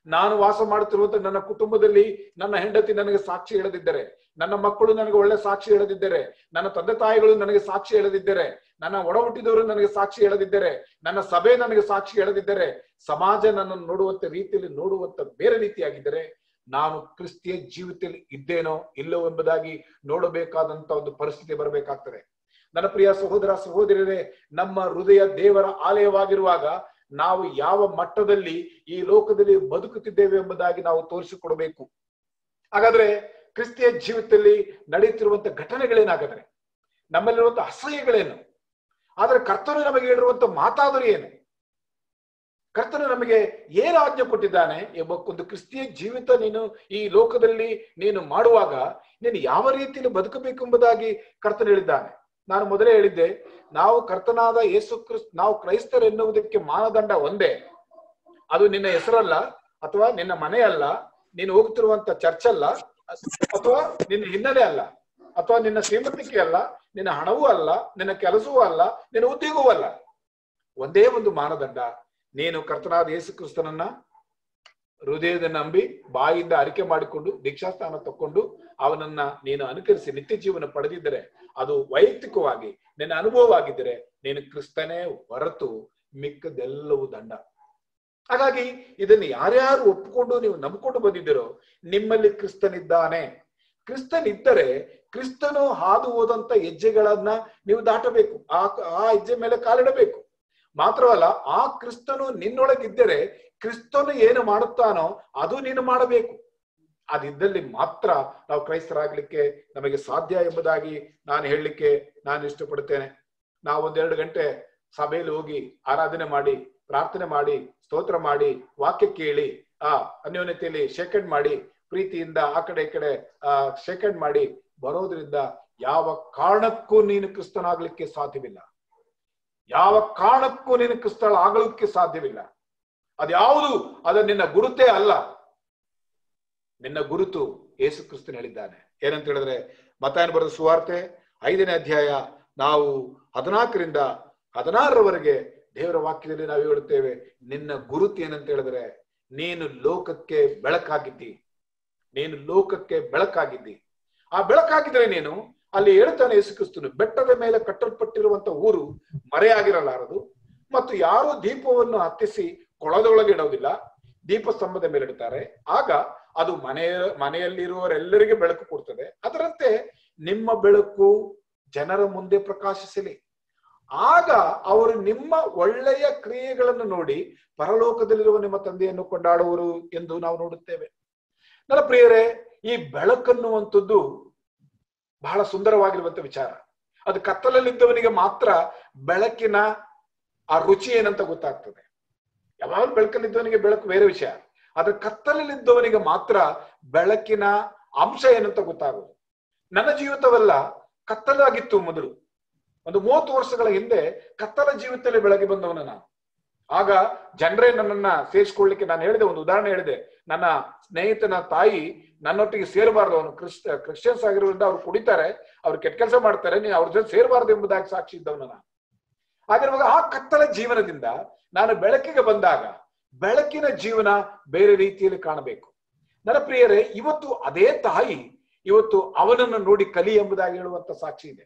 ನಾನು ವಾಸ ಮಾಡುತ್ತಿರುವಂತ ನನ್ನ ಕುಟುಂಬದಲ್ಲಿ ನನ್ನ ಹೆಂಡತಿ ನನಗೆ ಸಾಕ್ಷಿ ಹೇಳದಿದ್ದರೆ ನನ್ನ ಮಕ್ಕಳು ನನಗೆ ಒಳ್ಳೆ ಸಾಕ್ಷಿ ಹೇಳದಿದ್ದರೆ ನನ್ನ ತಂದೆ ತಾಯಿಗಳು ನನಗೆ ಸಾಕ್ಷಿ ಹೇಳದಿದ್ದರೆ ನನ್ನ ಒಡ ಹುಟ್ಟಿದವರು ನನಗೆ ಸಾಕ್ಷಿ ಹೇಳದಿದ್ದರೆ ನನ್ನ ಸಭೆ ನನಗೆ ಸಾಕ್ಷಿ ಹೇಳದಿದ್ದರೆ ಸಮಾಜ ನನ್ನನ್ನು ನೋಡುವಂತ ರೀತಿಯಲ್ಲಿ ನೋಡುವಂತ ಬೇರೆ ರೀತಿಯಾಗಿದ್ದರೆ ನಾನು ಕ್ರಿಸ್ತಿಯ ಜೀವಿತದಲ್ಲಿ ಇದ್ದೇನೋ ಇಲ್ಲೋ ಎಂಬುದಾಗಿ ನೋಡಬೇಕಾದಂತ ಒಂದು ಪರಿಸ್ಥಿತಿ ಬರಬೇಕಾಗ್ತದೆ ನನ್ನ ಪ್ರಿಯ ಸಹೋದರ ಸಹೋದರರೇ ನಮ್ಮ ಹೃದಯ ದೇವರ ಆಲಯವಾಗಿರುವಾಗ ನಾವು ಯಾವ ಮಟ್ಟದಲ್ಲಿ ಈ ಲೋಕದಲ್ಲಿ ಬದುಕುತ್ತಿದ್ದೇವೆ ಎಂಬುದಾಗಿ ನಾವು ತೋರಿಸಿಕೊಡಬೇಕು ಹಾಗಾದ್ರೆ ಕ್ರಿಸ್ತಿಯ ಜೀವಿತದಲ್ಲಿ ನಡೆಯುತ್ತಿರುವಂತ ಘಟನೆಗಳೇನಾಗದ್ರೆ ನಮ್ಮಲ್ಲಿರುವಂತ ಅಸಹ್ಯಗಳೇನು ಆದ್ರೆ ಕರ್ತನು ನಮಗೆ ಹೇಳಿರುವಂತ ಮಾತಾದರೂ ಏನು ಕರ್ತನು ನಮಗೆ ಏನು ಆಜ್ಞೆ ಕೊಟ್ಟಿದ್ದಾನೆ ಎಂಬ ಒಂದು ಕ್ರಿಸ್ತಿಯ ಜೀವಿತ ನೀನು ಈ ಲೋಕದಲ್ಲಿ ನೀನು ಮಾಡುವಾಗ ನೀನು ಯಾವ ರೀತಿಯಲ್ಲಿ ಬದುಕಬೇಕು ಎಂಬುದಾಗಿ ಕರ್ತನು ಹೇಳಿದ್ದಾನೆ ನಾನು ಮೊದಲೇ ಹೇಳಿದ್ದೆ ನಾವು ಕರ್ತನಾದ ಯೇಸು ಕ್ರಿಸ್ತ ನಾವು ಕ್ರೈಸ್ತರು ಎನ್ನುವುದಕ್ಕೆ ಮಾನದಂಡ ಒಂದೇ ಅದು ನಿನ್ನ ಹೆಸರಲ್ಲ ಅಥವಾ ನಿನ್ನ ಮನೆ ಅಲ್ಲ ನೀನು ಹೋಗ್ತಿರುವಂತ ಚರ್ಚ್ ಅಲ್ಲ ಅಥವಾ ನಿನ್ನ ಹಿನ್ನೆಲೆ ಅಲ್ಲ ಅಥವಾ ನಿನ್ನ ಶ್ರೀಮಂತಿಕೆ ಅಲ್ಲ ನಿನ್ನ ಹಣವೂ ಅಲ್ಲ ನಿನ್ನ ಕೆಲಸವೂ ಅಲ್ಲ ನಿನ್ನ ಉದ್ಯೋಗವೂ ಅಲ್ಲ ಒಂದೇ ಒಂದು ಮಾನದಂಡ ನೀನು ಕರ್ತನಾದ ಯೇಸು ಕ್ರಿಸ್ತನನ್ನ ಹೃದಯದ ನಂಬಿ ಬಾಯಿಂದ ಅರಿಕೆ ಮಾಡಿಕೊಂಡು ದೀಕ್ಷಾಸ್ಥಾನ ತಕೊಂಡು ಅವನನ್ನ ನೀನು ಅನುಕರಿಸಿ ನಿತ್ಯ ಜೀವನ ಪಡೆದಿದ್ದರೆ ಅದು ವೈಯಕ್ತಿಕವಾಗಿ ನಿನ್ನ ಅನುಭವವಾಗಿದ್ದರೆ ನೀನು ಕ್ರಿಸ್ತನೇ ಹೊರತು ಮಿಕ್ಕದೆಲ್ಲವೂ ದಂಡ ಹಾಗಾಗಿ ಇದನ್ನು ಯಾರ್ಯಾರು ಒಪ್ಪಿಕೊಂಡು ನೀವು ನಂಬಿಕೊಂಡು ಬಂದಿದ್ದೀರೋ ನಿಮ್ಮಲ್ಲಿ ಕ್ರಿಸ್ತನಿದ್ದಾನೆ ಕ್ರಿಸ್ತನಿದ್ದರೆ ಕ್ರಿಸ್ತನು ಹಾದು ಹೋದಂತ ಹೆಜ್ಜೆಗಳನ್ನ ನೀವು ದಾಟಬೇಕು ಆ ಆ ಹೆಜ್ಜೆ ಮೇಲೆ ಕಾಲಿಡಬೇಕು ಮಾತ್ರವಲ್ಲ ಆ ಕ್ರಿಸ್ತನು ನಿನ್ನೊಳಗಿದ್ದರೆ ಕ್ರಿಸ್ತನು ಏನು ಮಾಡುತ್ತಾನೋ ಅದು ನೀನು ಮಾಡಬೇಕು ಅದಿದ್ದಲ್ಲಿ ಮಾತ್ರ ನಾವು ಕ್ರೈಸ್ತರಾಗ್ಲಿಕ್ಕೆ ನಮಗೆ ಸಾಧ್ಯ ಎಂಬುದಾಗಿ ನಾನು ಹೇಳಲಿಕ್ಕೆ ನಾನು ಇಷ್ಟಪಡುತ್ತೇನೆ ನಾವು ಒಂದೆರಡು ಗಂಟೆ ಸಭೆಯಲ್ಲಿ ಹೋಗಿ ಆರಾಧನೆ ಮಾಡಿ ಪ್ರಾರ್ಥನೆ ಮಾಡಿ ಸ್ತೋತ್ರ ಮಾಡಿ ವಾಕ್ಯ ಕೇಳಿ ಆ ಅನ್ಯೋನ್ಯತೆಯಲ್ಲಿ ಶೇಖಂಡ್ ಮಾಡಿ ಪ್ರೀತಿಯಿಂದ ಆ ಕಡೆ ಈ ಕಡೆ ಆ ಶೇಖಂಡ್ ಮಾಡಿ ಬರೋದ್ರಿಂದ ಯಾವ ಕಾರಣಕ್ಕೂ ನೀನು ಕ್ರಿಸ್ತನಾಗ್ಲಿಕ್ಕೆ ಸಾಧ್ಯವಿಲ್ಲ ಯಾವ ಕಾರಣಕ್ಕೂ ನೀನು ಕ್ರಿಸ್ತಳ ಆಗಲಿಕ್ಕೆ ಸಾಧ್ಯವಿಲ್ಲ ಅದ್ಯಾವುದು ಅದ ನಿನ್ನ ಗುರುತೇ ಅಲ್ಲ ನಿನ್ನ ಗುರುತು ಯೇಸು ಕ್ರಿಸ್ತನ್ ಹೇಳಿದ್ದಾನೆ ಏನಂತ ಹೇಳಿದ್ರೆ ಮತಾಯನ ಬರೆದ ಸುವಾರ್ತೆ ಐದನೇ ಅಧ್ಯಾಯ ನಾವು ಹದಿನಾಲ್ಕರಿಂದ ಹದಿನಾರರವರೆಗೆ ದೇವರ ವಾಕ್ಯದಲ್ಲಿ ನಾವು ಹೇಳುತ್ತೇವೆ ನಿನ್ನ ಗುರುತು ಏನಂತ ಹೇಳಿದ್ರೆ ನೀನು ಲೋಕಕ್ಕೆ ಬೆಳಕಾಗಿದ್ದಿ ನೀನು ಲೋಕಕ್ಕೆ ಬೆಳಕಾಗಿದ್ದಿ ಆ ಬೆಳಕಾಗಿದ್ರೆ ನೀನು ಅಲ್ಲಿ ಹೇಳ್ತಾನೆ ಯೇಸು ಕ್ರಿಸ್ತನು ಬೆಟ್ಟದ ಮೇಲೆ ಕಟ್ಟಲ್ಪಟ್ಟಿರುವಂತ ಊರು ಮರೆಯಾಗಿರಲಾರದು ಮತ್ತು ಯಾರು ದೀಪವನ್ನು ಹತ್ತಿಸಿ ಕೊಳದೊಳಗೆ ಇಡೋದಿಲ್ಲ ದೀಪ ಸ್ತಂಭದ ಮೇಲೆ ಇಡ್ತಾರೆ ಆಗ ಅದು ಮನೆಯ ಮನೆಯಲ್ಲಿರುವವರೆಲ್ಲರಿಗೆ ಬೆಳಕು ಕೊಡ್ತದೆ ಅದರಂತೆ ನಿಮ್ಮ ಬೆಳಕು ಜನರ ಮುಂದೆ ಪ್ರಕಾಶಿಸಲಿ ಆಗ ಅವರು ನಿಮ್ಮ ಒಳ್ಳೆಯ ಕ್ರಿಯೆಗಳನ್ನು ನೋಡಿ ಪರಲೋಕದಲ್ಲಿರುವ ನಿಮ್ಮ ತಂದೆಯನ್ನು ಕೊಂಡಾಡುವರು ಎಂದು ನಾವು ನೋಡುತ್ತೇವೆ ನನ್ನ ಪ್ರಿಯರೇ ಈ ಬೆಳಕನ್ನುವಂಥದ್ದು ಬಹಳ ಸುಂದರವಾಗಿರುವಂತ ವಿಚಾರ ಅದು ಕತ್ತಲಲ್ಲಿದ್ದವನಿಗೆ ಮಾತ್ರ ಬೆಳಕಿನ ಆ ರುಚಿ ಏನಂತ ಗೊತ್ತಾಗ್ತದೆ ಯಾವಾಗ ಬೆಳಕಲ್ಲಿದ್ದವನಿಗೆ ಬೆಳಕು ಬೇರೆ ವಿಷಯ ಆದ್ರೆ ಕತ್ತಲಲ್ಲಿದ್ದವನಿಗೆ ಮಾತ್ರ ಬೆಳಕಿನ ಅಂಶ ಏನಂತ ಗೊತ್ತಾಗೋದು ನನ್ನ ಜೀವಿತವೆಲ್ಲ ಕತ್ತಲಾಗಿತ್ತು ಮೊದಲು ಒಂದು ಮೂವತ್ತು ವರ್ಷಗಳ ಹಿಂದೆ ಕತ್ತಲ ಜೀವಿತದಲ್ಲಿ ಬೆಳಗ್ಗೆ ಬಂದವನು ನಾನು ಆಗ ಜನರೇ ನನ್ನನ್ನ ಸೇರಿಸ್ಕೊಳ್ಳಿಕ್ಕೆ ನಾನು ಹೇಳಿದೆ ಒಂದು ಉದಾಹರಣೆ ಹೇಳಿದೆ ನನ್ನ ಸ್ನೇಹಿತನ ತಾಯಿ ನನ್ನೊಟ್ಟಿಗೆ ಸೇರಬಾರ್ದು ಅವನು ಕ್ರಿಸ್ ಕ್ರಿಶ್ಚಿಯನ್ಸ್ ಆಗಿರೋದ್ರಿಂದ ಅವ್ರು ಕುಡಿತಾರೆ ಅವ್ರು ಕೆಟ್ಟ ಕೆಲಸ ಮಾಡ್ತಾರೆ ನೀನು ಅವ್ರ ಜೊತೆ ಸೇರಬಾರ್ದು ಎಂಬುದಾಗಿ ಸಾಕ್ಷಿ ಇದ್ದವನು ನಾನು ಹಾಗಿರುವಾಗ ಆ ಕತ್ತಲ ಜೀವನದಿಂದ ನಾನು ಬೆಳಕಿಗೆ ಬಂದಾಗ ಬೆಳಕಿನ ಜೀವನ ಬೇರೆ ರೀತಿಯಲ್ಲಿ ಕಾಣಬೇಕು ನನ್ನ ಪ್ರಿಯರೇ ಇವತ್ತು ಅದೇ ತಾಯಿ ಇವತ್ತು ಅವನನ್ನು ನೋಡಿ ಕಲಿ ಎಂಬುದಾಗಿ ಹೇಳುವಂತ ಸಾಕ್ಷಿ ಇದೆ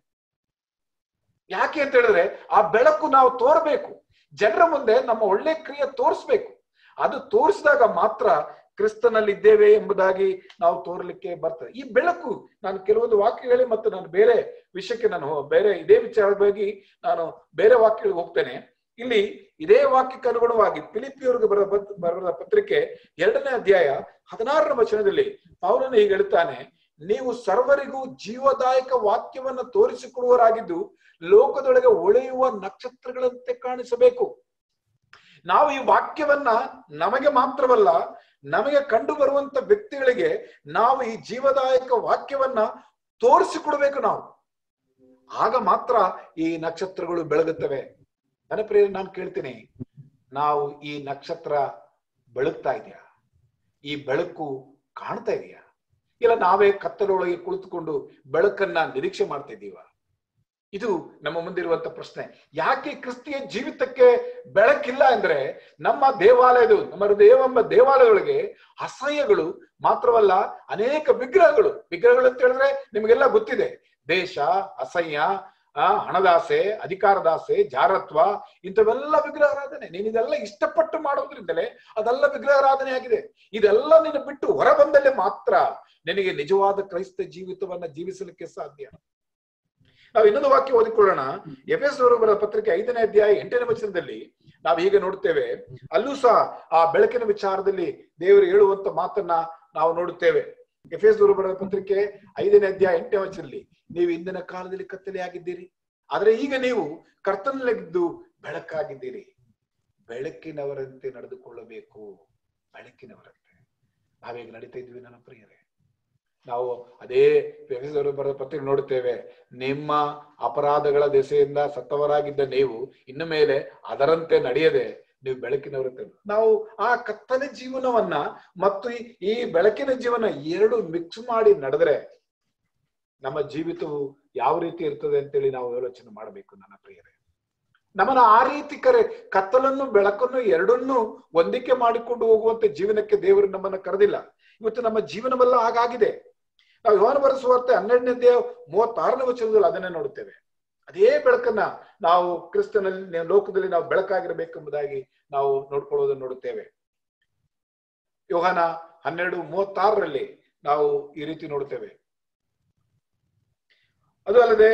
ಯಾಕೆ ಅಂತ ಹೇಳಿದ್ರೆ ಆ ಬೆಳಕು ನಾವು ತೋರಬೇಕು ಜನರ ಮುಂದೆ ನಮ್ಮ ಒಳ್ಳೆ ಕ್ರಿಯೆ ತೋರಿಸ್ಬೇಕು ಅದು ತೋರಿಸಿದಾಗ ಮಾತ್ರ ಕ್ರಿಸ್ತನಲ್ಲಿದ್ದೇವೆ ಎಂಬುದಾಗಿ ನಾವು ತೋರ್ಲಿಕ್ಕೆ ಬರ್ತದೆ ಈ ಬೆಳಕು ನಾನು ಕೆಲವೊಂದು ವಾಕ್ಯ ಹೇಳಿ ಮತ್ತು ನಾನು ಬೇರೆ ವಿಷಯಕ್ಕೆ ನಾನು ಬೇರೆ ಇದೇ ವಿಚಾರವಾಗಿ ನಾನು ಬೇರೆ ವಾಕ್ಯಗಳಿಗೆ ಹೋಗ್ತೇನೆ ಇಲ್ಲಿ ಇದೇ ವಾಕ್ಯಕ್ಕೆ ಅನುಗುಣವಾಗಿ ಫಿಲಿಪಿಯವರಿಗೆ ಬರ ಬರೆದ ಪತ್ರಿಕೆ ಎರಡನೇ ಅಧ್ಯಾಯ ಹದಿನಾರರ ವಚನದಲ್ಲಿ ಪೌಲನು ಹೀಗೆ ಹೇಳ್ತಾನೆ ನೀವು ಸರ್ವರಿಗೂ ಜೀವದಾಯಕ ವಾಕ್ಯವನ್ನ ತೋರಿಸಿಕೊಡುವರಾಗಿದ್ದು ಲೋಕದೊಳಗೆ ಒಳೆಯುವ ನಕ್ಷತ್ರಗಳಂತೆ ಕಾಣಿಸಬೇಕು ನಾವು ಈ ವಾಕ್ಯವನ್ನ ನಮಗೆ ಮಾತ್ರವಲ್ಲ ನಮಗೆ ಕಂಡು ಬರುವಂತ ವ್ಯಕ್ತಿಗಳಿಗೆ ನಾವು ಈ ಜೀವದಾಯಕ ವಾಕ್ಯವನ್ನ ತೋರಿಸಿಕೊಡ್ಬೇಕು ನಾವು ಆಗ ಮಾತ್ರ ಈ ನಕ್ಷತ್ರಗಳು ಬೆಳಗುತ್ತವೆ ನನ್ನ ಪ್ರಿಯ ನಾನು ಕೇಳ್ತೀನಿ ನಾವು ಈ ನಕ್ಷತ್ರ ಬೆಳಗ್ತಾ ಇದೆಯಾ ಈ ಬೆಳಕು ಕಾಣ್ತಾ ಇದೆಯಾ ಇಲ್ಲ ನಾವೇ ಕತ್ತಲೊಳಗೆ ಕುಳಿತುಕೊಂಡು ಬೆಳಕನ್ನ ನಿರೀಕ್ಷೆ ಮಾಡ್ತಾ ಇದ್ದೀವ ಇದು ನಮ್ಮ ಮುಂದಿರುವಂತ ಪ್ರಶ್ನೆ ಯಾಕೆ ಕ್ರಿಸ್ತಿಯ ಜೀವಿತಕ್ಕೆ ಬೆಳಕಿಲ್ಲ ಅಂದ್ರೆ ನಮ್ಮ ದೇವಾಲಯದು ನಮ್ಮ ದೇವೆಂಬ ದೇವಾಲಯಗಳಿಗೆ ಅಸಹ್ಯಗಳು ಮಾತ್ರವಲ್ಲ ಅನೇಕ ವಿಗ್ರಹಗಳು ವಿಗ್ರಹಗಳು ಅಂತ ಹೇಳಿದ್ರೆ ನಿಮಗೆಲ್ಲ ಗೊತ್ತಿದೆ ದೇಶ ಅಸಹ್ಯ ಆ ಹಣದಾಸೆ ಅಧಿಕಾರದಾಸೆ ಜಾರತ್ವ ಇಂಥವೆಲ್ಲ ವಿಗ್ರಹಾರಾಧನೆ ನೀನ್ ಇದೆಲ್ಲ ಇಷ್ಟಪಟ್ಟು ಮಾಡೋದ್ರಿಂದಲೇ ಅದೆಲ್ಲ ವಿಗ್ರಹಾರಾಧನೆ ಆಗಿದೆ ಇದೆಲ್ಲ ನೀನು ಬಿಟ್ಟು ಹೊರ ಬಂದಲ್ಲೇ ಮಾತ್ರ ನಿನಗೆ ನಿಜವಾದ ಕ್ರೈಸ್ತ ಜೀವಿತವನ್ನ ಜೀವಿಸಲಿಕ್ಕೆ ಸಾಧ್ಯ ನಾವು ಇನ್ನೊಂದು ವಾಕ್ಯ ಓದಿಕೊಳ್ಳೋಣ ಎಫೆಸ್ ಬರ ಪತ್ರಿಕೆ ಐದನೇ ಅಧ್ಯಾಯ ಎಂಟನೇ ವಚನದಲ್ಲಿ ನಾವು ಹೀಗೆ ನೋಡ್ತೇವೆ ಅಲ್ಲೂ ಸಹ ಆ ಬೆಳಕಿನ ವಿಚಾರದಲ್ಲಿ ದೇವರು ಹೇಳುವಂತ ಮಾತನ್ನ ನಾವು ನೋಡುತ್ತೇವೆ ಎಫೆಸ್ ಬರ ಪತ್ರಿಕೆ ಐದನೇ ಅಧ್ಯಾಯ ಎಂಟನೇ ವಚನದಲ್ಲಿ ನೀವು ಇಂದಿನ ಕಾಲದಲ್ಲಿ ಕತ್ತಲೆ ಆಗಿದ್ದೀರಿ ಆದ್ರೆ ಈಗ ನೀವು ಕರ್ತನಲ್ಲಿದ್ದು ಬೆಳಕಾಗಿದ್ದೀರಿ ಬೆಳಕಿನವರಂತೆ ನಡೆದುಕೊಳ್ಳಬೇಕು ಬೆಳಕಿನವರಂತೆ ನಾವೀಗ ನಡೀತಾ ಇದ್ವಿ ನನ್ನ ಪ್ರಿಯರೇ ನಾವು ಅದೇ ಎಫೆಸರು ಬರೆದ ಪತ್ರಿಕೆ ನೋಡುತ್ತೇವೆ ನಿಮ್ಮ ಅಪರಾಧಗಳ ದೆಸೆಯಿಂದ ಸತ್ತವರಾಗಿದ್ದ ನೀವು ಇನ್ನು ಮೇಲೆ ಅದರಂತೆ ನಡೆಯದೆ ನೀವು ಬೆಳಕಿನವರಂತೆ ನಾವು ಆ ಕತ್ತಲೆ ಜೀವನವನ್ನ ಮತ್ತು ಈ- ಈ ಬೆಳಕಿನ ಜೀವನ ಎರಡು ಮಿಕ್ಸ್ ಮಾಡಿ ನಡೆದ್ರೆ ನಮ್ಮ ಜೀವಿತವು ಯಾವ ರೀತಿ ಇರ್ತದೆ ಅಂತೇಳಿ ನಾವು ಆಲೋಚನೆ ಮಾಡಬೇಕು ನನ್ನ ಪ್ರಿಯರೇ ನಮ್ಮನ್ನ ಆ ರೀತಿ ಕರೆ ಕತ್ತಲನ್ನು ಬೆಳಕನ್ನು ಎರಡನ್ನೂ ಹೊಂದಿಕೆ ಮಾಡಿಕೊಂಡು ಹೋಗುವಂತ ಜೀವನಕ್ಕೆ ದೇವರು ನಮ್ಮನ್ನ ಕರೆದಿಲ್ಲ ಇವತ್ತು ನಮ್ಮ ಜೀವನವೆಲ್ಲ ಹಾಗಾಗಿದೆ ನಾವು ಯೋನ ಬರೆಸುವಾರ್ತೆ ಹನ್ನೆರಡನೇ ಮೂವತ್ತಾರನೇ ವಚನದಲ್ಲಿ ಅದನ್ನೇ ನೋಡುತ್ತೇವೆ ಅದೇ ಬೆಳಕನ್ನ ನಾವು ಕ್ರಿಸ್ತನಲ್ಲಿ ಲೋಕದಲ್ಲಿ ನಾವು ಬೆಳಕಾಗಿರಬೇಕೆಂಬುದಾಗಿ ನಾವು ನೋಡ್ಕೊಳ್ಳೋದನ್ನು ನೋಡುತ್ತೇವೆ ಯೋಹಾನ ಹನ್ನೆರಡು ಮೂವತ್ತಾರರಲ್ಲಿ ನಾವು ಈ ರೀತಿ ನೋಡುತ್ತೇವೆ ಅದು ಅಲ್ಲದೆ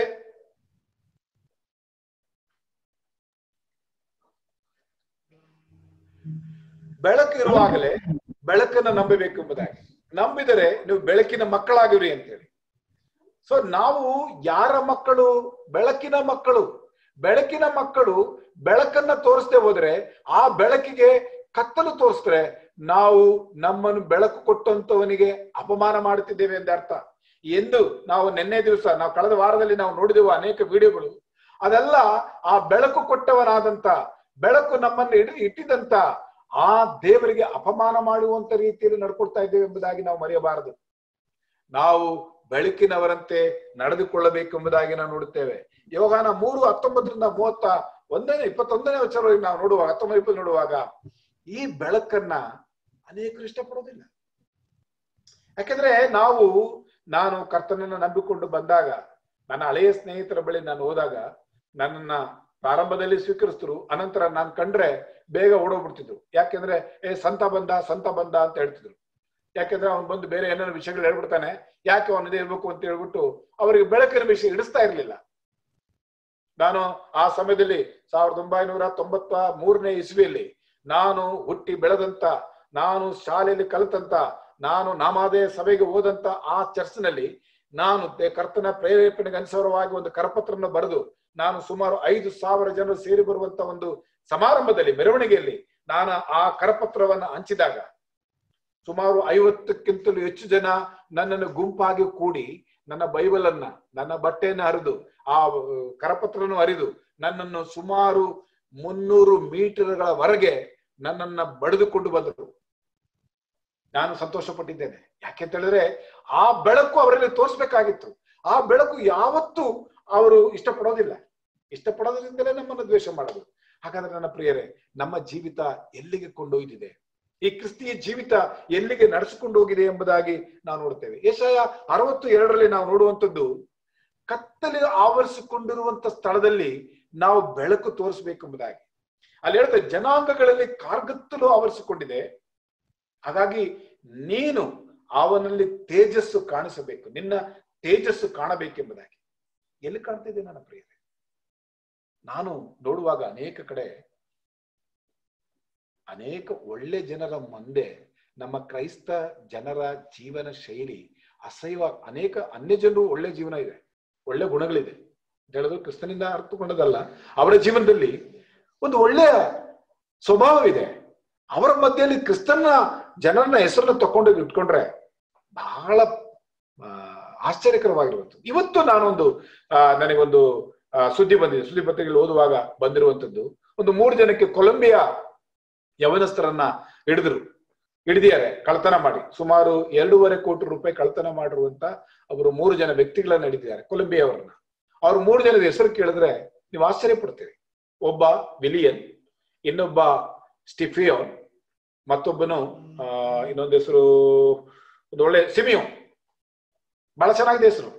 ಬೆಳಕು ಇರುವಾಗಲೇ ಬೆಳಕನ್ನ ನಂಬಬೇಕೆಂಬುದಾಗಿ ನಂಬಿದರೆ ನೀವು ಬೆಳಕಿನ ಮಕ್ಕಳಾಗಿರಿ ಅಂತೇಳಿ ಸೊ ನಾವು ಯಾರ ಮಕ್ಕಳು ಬೆಳಕಿನ ಮಕ್ಕಳು ಬೆಳಕಿನ ಮಕ್ಕಳು ಬೆಳಕನ್ನ ತೋರಿಸದೆ ಹೋದ್ರೆ ಆ ಬೆಳಕಿಗೆ ಕತ್ತಲು ತೋರಿಸಿದ್ರೆ ನಾವು ನಮ್ಮನ್ನು ಬೆಳಕು ಕೊಟ್ಟಂತವನಿಗೆ ಅಪಮಾನ ಮಾಡುತ್ತಿದ್ದೇವೆ ಎಂದ ಅರ್ಥ ಎಂದು ನಾವು ನಿನ್ನೆ ದಿವಸ ನಾವು ಕಳೆದ ವಾರದಲ್ಲಿ ನಾವು ನೋಡಿದೆವು ಅನೇಕ ವಿಡಿಯೋಗಳು ಅದೆಲ್ಲ ಆ ಬೆಳಕು ಕೊಟ್ಟವನಾದಂತ ಬೆಳಕು ನಮ್ಮನ್ನು ಇಡ ಇಟ್ಟಿದಂತ ಆ ದೇವರಿಗೆ ಅಪಮಾನ ಮಾಡುವಂತ ರೀತಿಯಲ್ಲಿ ನಡ್ಕೊಳ್ತಾ ಇದ್ದೇವೆ ಎಂಬುದಾಗಿ ನಾವು ಮರೆಯಬಾರದು ನಾವು ಬೆಳಕಿನವರಂತೆ ನಡೆದುಕೊಳ್ಳಬೇಕೆಂಬುದಾಗಿ ನಾವು ನೋಡುತ್ತೇವೆ ಯೋಗಾನ ಮೂರು ಹತ್ತೊಂಬತ್ತರಿಂದ ಮೂವತ್ತ ಒಂದನೇ ಇಪ್ಪತ್ತೊಂದನೇ ವಚನವಾಗಿ ನಾವು ನೋಡುವಾಗ ಹತ್ತೊಂಬತ್ತು ಇಪ್ಪತ್ತು ನೋಡುವಾಗ ಈ ಬೆಳಕನ್ನ ಅನೇಕರು ಇಷ್ಟಪಡೋದಿಲ್ಲ ಯಾಕೆಂದ್ರೆ ನಾವು ನಾನು ಕರ್ತನನ್ನ ನಂಬಿಕೊಂಡು ಬಂದಾಗ ನನ್ನ ಹಳೆಯ ಸ್ನೇಹಿತರ ಬಳಿ ನಾನು ಹೋದಾಗ ನನ್ನನ್ನ ಪ್ರಾರಂಭದಲ್ಲಿ ಸ್ವೀಕರಿಸಿದ್ರು ಅನಂತರ ನಾನು ಕಂಡ್ರೆ ಬೇಗ ಓಡೋಗ್ಬಿಡ್ತಿದ್ರು ಯಾಕೆಂದ್ರೆ ಏ ಸಂತ ಬಂದ ಸಂತ ಬಂದ ಅಂತ ಹೇಳ್ತಿದ್ರು ಯಾಕೆಂದ್ರೆ ಅವನು ಬಂದು ಬೇರೆ ಏನೇನೋ ವಿಷಯಗಳು ಹೇಳ್ಬಿಡ್ತಾನೆ ಯಾಕೆ ಅವನದೇ ಇರ್ಬೇಕು ಅಂತ ಹೇಳ್ಬಿಟ್ಟು ಅವರಿಗೆ ಬೆಳಕಿನ ವಿಷಯ ಇಡಿಸ್ತಾ ಇರ್ಲಿಲ್ಲ ನಾನು ಆ ಸಮಯದಲ್ಲಿ ಸಾವಿರದ ಒಂಬೈನೂರ ತೊಂಬತ್ತ ಮೂರನೇ ಇಸ್ವಿಯಲ್ಲಿ ನಾನು ಹುಟ್ಟಿ ಬೆಳೆದಂತ ನಾನು ಶಾಲೆಯಲ್ಲಿ ಕಲಿತಂತ ನಾನು ನಾಮಾದೇ ಸಭೆಗೆ ಹೋದಂತ ಆ ಚರ್ಚ್ನಲ್ಲಿ ನಾನು ದೇ- ಕರ್ತನ ಪ್ರೇರೇಪಣೆಗೆ ಅನುಸಾರವಾಗಿ ಒಂದು ಕರಪತ್ರವನ್ನು ಬರೆದು ನಾನು ಸುಮಾರು ಐದು ಸಾವಿರ ಜನರು ಸೇರಿ ಬರುವಂತ ಒಂದು ಸಮಾರಂಭದಲ್ಲಿ ಮೆರವಣಿಗೆಯಲ್ಲಿ ನಾನು ಆ ಕರಪತ್ರವನ್ನು ಹಂಚಿದಾಗ ಸುಮಾರು ಐವತ್ತಕ್ಕಿಂತಲೂ ಹೆಚ್ಚು ಜನ ನನ್ನನ್ನು ಗುಂಪಾಗಿ ಕೂಡಿ ನನ್ನ ಬೈಬಲ್ ಅನ್ನ ನನ್ನ ಬಟ್ಟೆಯನ್ನು ಹರಿದು ಆ ಕರಪತ್ರವನ್ನು ಹರಿದು ನನ್ನನ್ನು ಸುಮಾರು ಮುನ್ನೂರು ಮೀಟರ್ಗಳವರೆಗೆ ನನ್ನನ್ನ ಬಡಿದುಕೊಂಡು ಬಂದರು ನಾನು ಸಂತೋಷ ಪಟ್ಟಿದ್ದೇನೆ ಯಾಕೆಂತ ಹೇಳಿದ್ರೆ ಆ ಬೆಳಕು ಅವರಲ್ಲಿ ತೋರಿಸ್ಬೇಕಾಗಿತ್ತು ಆ ಬೆಳಕು ಯಾವತ್ತೂ ಅವರು ಇಷ್ಟಪಡೋದಿಲ್ಲ ಇಷ್ಟಪಡೋದ್ರಿಂದಲೇ ನಮ್ಮನ್ನು ದ್ವೇಷ ಮಾಡೋದು ಹಾಗಾದ್ರೆ ನನ್ನ ಪ್ರಿಯರೇ ನಮ್ಮ ಜೀವಿತ ಎಲ್ಲಿಗೆ ಕೊಂಡೊಯ್ದಿದೆ ಈ ಕ್ರಿಸ್ತಿಯ ಜೀವಿತ ಎಲ್ಲಿಗೆ ನಡೆಸಿಕೊಂಡು ಹೋಗಿದೆ ಎಂಬುದಾಗಿ ನಾವು ನೋಡ್ತೇವೆ ಏಷಯ ಅರವತ್ತು ಎರಡರಲ್ಲಿ ನಾವು ನೋಡುವಂಥದ್ದು ಕತ್ತಲೆ ಆವರಿಸಿಕೊಂಡಿರುವಂತ ಸ್ಥಳದಲ್ಲಿ ನಾವು ಬೆಳಕು ತೋರಿಸ್ಬೇಕೆಂಬುದಾಗಿ ಅಲ್ಲಿ ಹೇಳ್ತಾರೆ ಜನಾಂಗಗಳಲ್ಲಿ ಕಾರ್ಗತ್ತಲು ಆವರಿಸಿಕೊಂಡಿದೆ ಹಾಗಾಗಿ ನೀನು ಅವನಲ್ಲಿ ತೇಜಸ್ಸು ಕಾಣಿಸಬೇಕು ನಿನ್ನ ತೇಜಸ್ಸು ಕಾಣಬೇಕೆಂಬುದಾಗಿ ಎಲ್ಲಿ ಕಾಣ್ತಿದೆ ನನ್ನ ಪ್ರಿಯರೇ ನಾನು ನೋಡುವಾಗ ಅನೇಕ ಕಡೆ ಅನೇಕ ಒಳ್ಳೆ ಜನರ ಮುಂದೆ ನಮ್ಮ ಕ್ರೈಸ್ತ ಜನರ ಜೀವನ ಶೈಲಿ ಅಸಹ್ಯ ಅನೇಕ ಅನ್ಯ ಜನರು ಒಳ್ಳೆ ಜೀವನ ಇದೆ ಒಳ್ಳೆ ಗುಣಗಳಿದೆ ಅಂತ ಹೇಳೋದು ಕ್ರಿಸ್ತನಿಂದ ಅರ್ಥಕೊಂಡದಲ್ಲ ಅವರ ಜೀವನದಲ್ಲಿ ಒಂದು ಒಳ್ಳೆಯ ಸ್ವಭಾವವಿದೆ ಅವರ ಮಧ್ಯದಲ್ಲಿ ಕ್ರಿಸ್ತನ ಜನರನ್ನ ಹೆಸರನ್ನ ತಗೊಂಡು ಇಟ್ಕೊಂಡ್ರೆ ಬಹಳ ಆ, ಆಶ್ಚರ್ಯಕರವಾಗಿರುವಂಥದ್ದು ಇವತ್ತು ನಾನೊಂದು ಆ, ನನಗೊಂದು ಆ, ಸುದ್ದಿ ಬಂದಿದೆ ಸುದ್ದಿ ಪತ್ರಿಕೆಯಲ್ಲಿ ಓದುವಾಗ ಬಂದಿರುವಂತದ್ದು ಒಂದು ಮೂರು ಜನಕ್ಕೆ ಕೊಲಂಬಿಯಾ ಯವನಸ್ಥರನ್ನ ಹಿಡಿದ್ರು ಹಿಡಿದಿದ್ದಾರೆ ಕಳ್ತನ ಮಾಡಿ ಸುಮಾರು ಎರಡೂವರೆ ಕೋಟಿ ರೂಪಾಯಿ ಕಳ್ತನ ಮಾಡಿರುವಂತ ಅವರು ಮೂರು ಜನ ವ್ಯಕ್ತಿಗಳನ್ನ ಹಿಡಿದಿದ್ದಾರೆ ಕೊಲಂಬಿಯಾವರನ್ನ ಅವ್ರ ಮೂರು ಜನದ ಹೆಸರು ಕೇಳಿದ್ರೆ ನೀವು ಆಶ್ಚರ್ಯ ಪಡ್ತೀರಿ ಒಬ್ಬ ವಿಲಿಯನ್ ಇನ್ನೊಬ್ಬ ಸ್ಟಿಫಿಯೋನ್ ಮತ್ತೊಬ್ಬನು ಆ ಇನ್ನೊಂದು ಹೆಸರು ಒಂದು ಒಳ್ಳೆ ಸಿಮಿಯೋನ್ ಬಹಳ ಚೆನ್ನಾಗಿದೆ ಹೆಸರು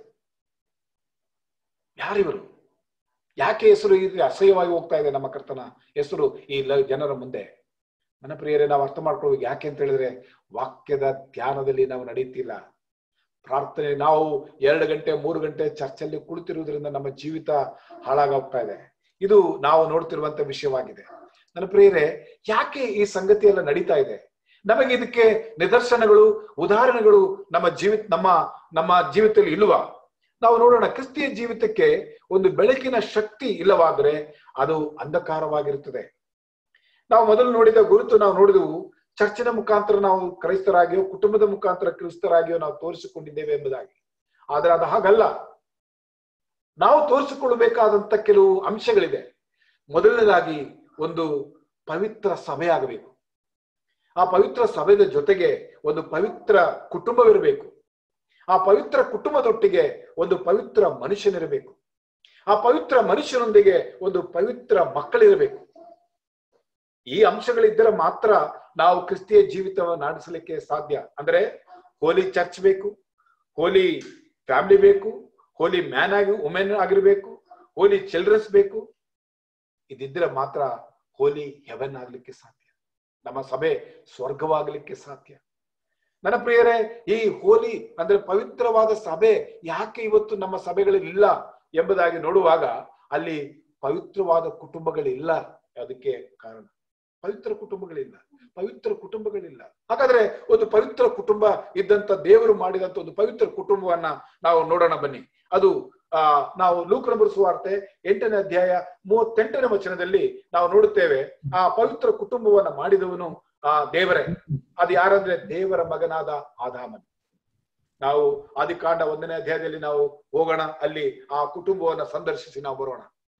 ಯಾರಿವರು ಯಾಕೆ ಹೆಸರು ಇದು ಅಸಹ್ಯವಾಗಿ ಹೋಗ್ತಾ ಇದೆ ನಮ್ಮ ಕರ್ತನ ಹೆಸರು ಈ ಲ- ಜನರ ಮುಂದೆ ನನ್ನ ಪ್ರಿಯರೇ ನಾವು ಅರ್ಥ ಮಾಡ್ಕೊಳ್ಬೇಕು ಯಾಕೆ ಅಂತ ಹೇಳಿದ್ರೆ ವಾಕ್ಯದ ಧ್ಯಾನದಲ್ಲಿ ನಾವು ನಡೀತಿಲ್ಲ ಪ್ರಾರ್ಥನೆ ನಾವು ಎರಡು ಗಂಟೆ ಮೂರು ಗಂಟೆ ಚರ್ಚಲ್ಲಿ ಕುಳಿತಿರುವುದರಿಂದ ನಮ್ಮ ಜೀವಿತ ಹಾಳಾಗೋಗ್ತಾ ಇದೆ ಇದು ನಾವು ನೋಡ್ತಿರುವಂತ ವಿಷಯವಾಗಿದೆ ನನ್ನ ಪ್ರಿಯರೇ ಯಾಕೆ ಈ ಸಂಗತಿ ಎಲ್ಲ ನಡೀತಾ ಇದೆ ನಮಗೆ ಇದಕ್ಕೆ ನಿದರ್ಶನಗಳು ಉದಾಹರಣೆಗಳು ನಮ್ಮ ಜೀವಿತ ನಮ್ಮ ನಮ್ಮ ಜೀವಿತದಲ್ಲಿ ಇಲ್ವಾ ನಾವು ನೋಡೋಣ ಕ್ರಿಸ್ತಿಯ ಜೀವಿತಕ್ಕೆ ಒಂದು ಬೆಳಕಿನ ಶಕ್ತಿ ಇಲ್ಲವಾದ್ರೆ ಅದು ಅಂಧಕಾರವಾಗಿರುತ್ತದೆ ನಾವು ಮೊದಲು ನೋಡಿದ ಗುರುತು ನಾವು ನೋಡಿದೆವು ಚರ್ಚಿನ ಮುಖಾಂತರ ನಾವು ಕ್ರೈಸ್ತರಾಗಿಯೋ ಕುಟುಂಬದ ಮುಖಾಂತರ ಕ್ರಿಸ್ತರಾಗಿಯೋ ನಾವು ತೋರಿಸಿಕೊಂಡಿದ್ದೇವೆ ಎಂಬುದಾಗಿ ಆದ್ರೆ ಅದು ಹಾಗಲ್ಲ ನಾವು ತೋರಿಸಿಕೊಳ್ಳಬೇಕಾದಂತ ಕೆಲವು ಅಂಶಗಳಿದೆ ಮೊದಲನೇದಾಗಿ ಒಂದು ಪವಿತ್ರ ಸಭೆ ಆಗಬೇಕು ಆ ಪವಿತ್ರ ಸಭೆಯ ಜೊತೆಗೆ ಒಂದು ಪವಿತ್ರ ಕುಟುಂಬವಿರಬೇಕು ಆ ಪವಿತ್ರ ಕುಟುಂಬದೊಟ್ಟಿಗೆ ಒಂದು ಪವಿತ್ರ ಮನುಷ್ಯನಿರಬೇಕು ಆ ಪವಿತ್ರ ಮನುಷ್ಯನೊಂದಿಗೆ ಒಂದು ಪವಿತ್ರ ಮಕ್ಕಳಿರಬೇಕು ಈ ಅಂಶಗಳಿದ್ದರೆ ಮಾತ್ರ ನಾವು ಕ್ರಿಸ್ತಿಯ ಜೀವಿತವನ್ನು ನಡೆಸಲಿಕ್ಕೆ ಸಾಧ್ಯ ಅಂದ್ರೆ ಹೋಲಿ ಚರ್ಚ್ ಬೇಕು ಹೋಲಿ ಫ್ಯಾಮಿಲಿ ಬೇಕು ಹೋಲಿ ಮ್ಯಾನ್ ಆಗಿ ವುಮೆನ್ ಆಗಿರ್ಬೇಕು ಹೋಲಿ ಚಿಲ್ಡ್ರನ್ಸ್ ಬೇಕು ಇದಿದ್ರೆ ಮಾತ್ರ ಹೋಲಿ ಹೆವೆನ್ ಆಗ್ಲಿಕ್ಕೆ ಸಾಧ್ಯ ನಮ್ಮ ಸಭೆ ಸ್ವರ್ಗವಾಗಲಿಕ್ಕೆ ಸಾಧ್ಯ ನನ್ನ ಪ್ರಿಯರೇ ಈ ಹೋಲಿ ಅಂದ್ರೆ ಪವಿತ್ರವಾದ ಸಭೆ ಯಾಕೆ ಇವತ್ತು ನಮ್ಮ ಸಭೆಗಳಲ್ಲಿ ಇಲ್ಲ ಎಂಬುದಾಗಿ ನೋಡುವಾಗ ಅಲ್ಲಿ ಪವಿತ್ರವಾದ ಕುಟುಂಬಗಳಿಲ್ಲ ಅದಕ್ಕೆ ಕಾರಣ ಪವಿತ್ರ ಕುಟುಂಬಗಳಿಲ್ಲ ಪವಿತ್ರ ಕುಟುಂಬಗಳಿಲ್ಲ ಹಾಗಾದ್ರೆ ಒಂದು ಪವಿತ್ರ ಕುಟುಂಬ ಇದ್ದಂತ ದೇವರು ಮಾಡಿದಂತ ಒಂದು ಪವಿತ್ರ ಕುಟುಂಬವನ್ನ ನಾವು ನೋಡೋಣ ಬನ್ನಿ ಅದು ಆ ನಾವು ಲೂಕ್ ನಂಬರ್ ಸುವಾರ್ತೆ ಎಂಟನೇ ಅಧ್ಯಾಯ ಮೂವತ್ತೆಂಟನೇ ವಚನದಲ್ಲಿ ನಾವು ನೋಡುತ್ತೇವೆ ಆ ಪವಿತ್ರ ಕುಟುಂಬವನ್ನ ಮಾಡಿದವನು ಆ ದೇವರೇ ಅದು ಯಾರಂದ್ರೆ ದೇವರ ಮಗನಾದ ಆದಾಮನ್ ನಾವು ಆದಿಕಾಂಡ ಒಂದನೇ ಅಧ್ಯಾಯದಲ್ಲಿ ನಾವು ಹೋಗೋಣ ಅಲ್ಲಿ ಆ ಕುಟುಂಬವನ್ನ ಸಂದರ್ಶಿಸಿ ನಾವು ಬರೋಣ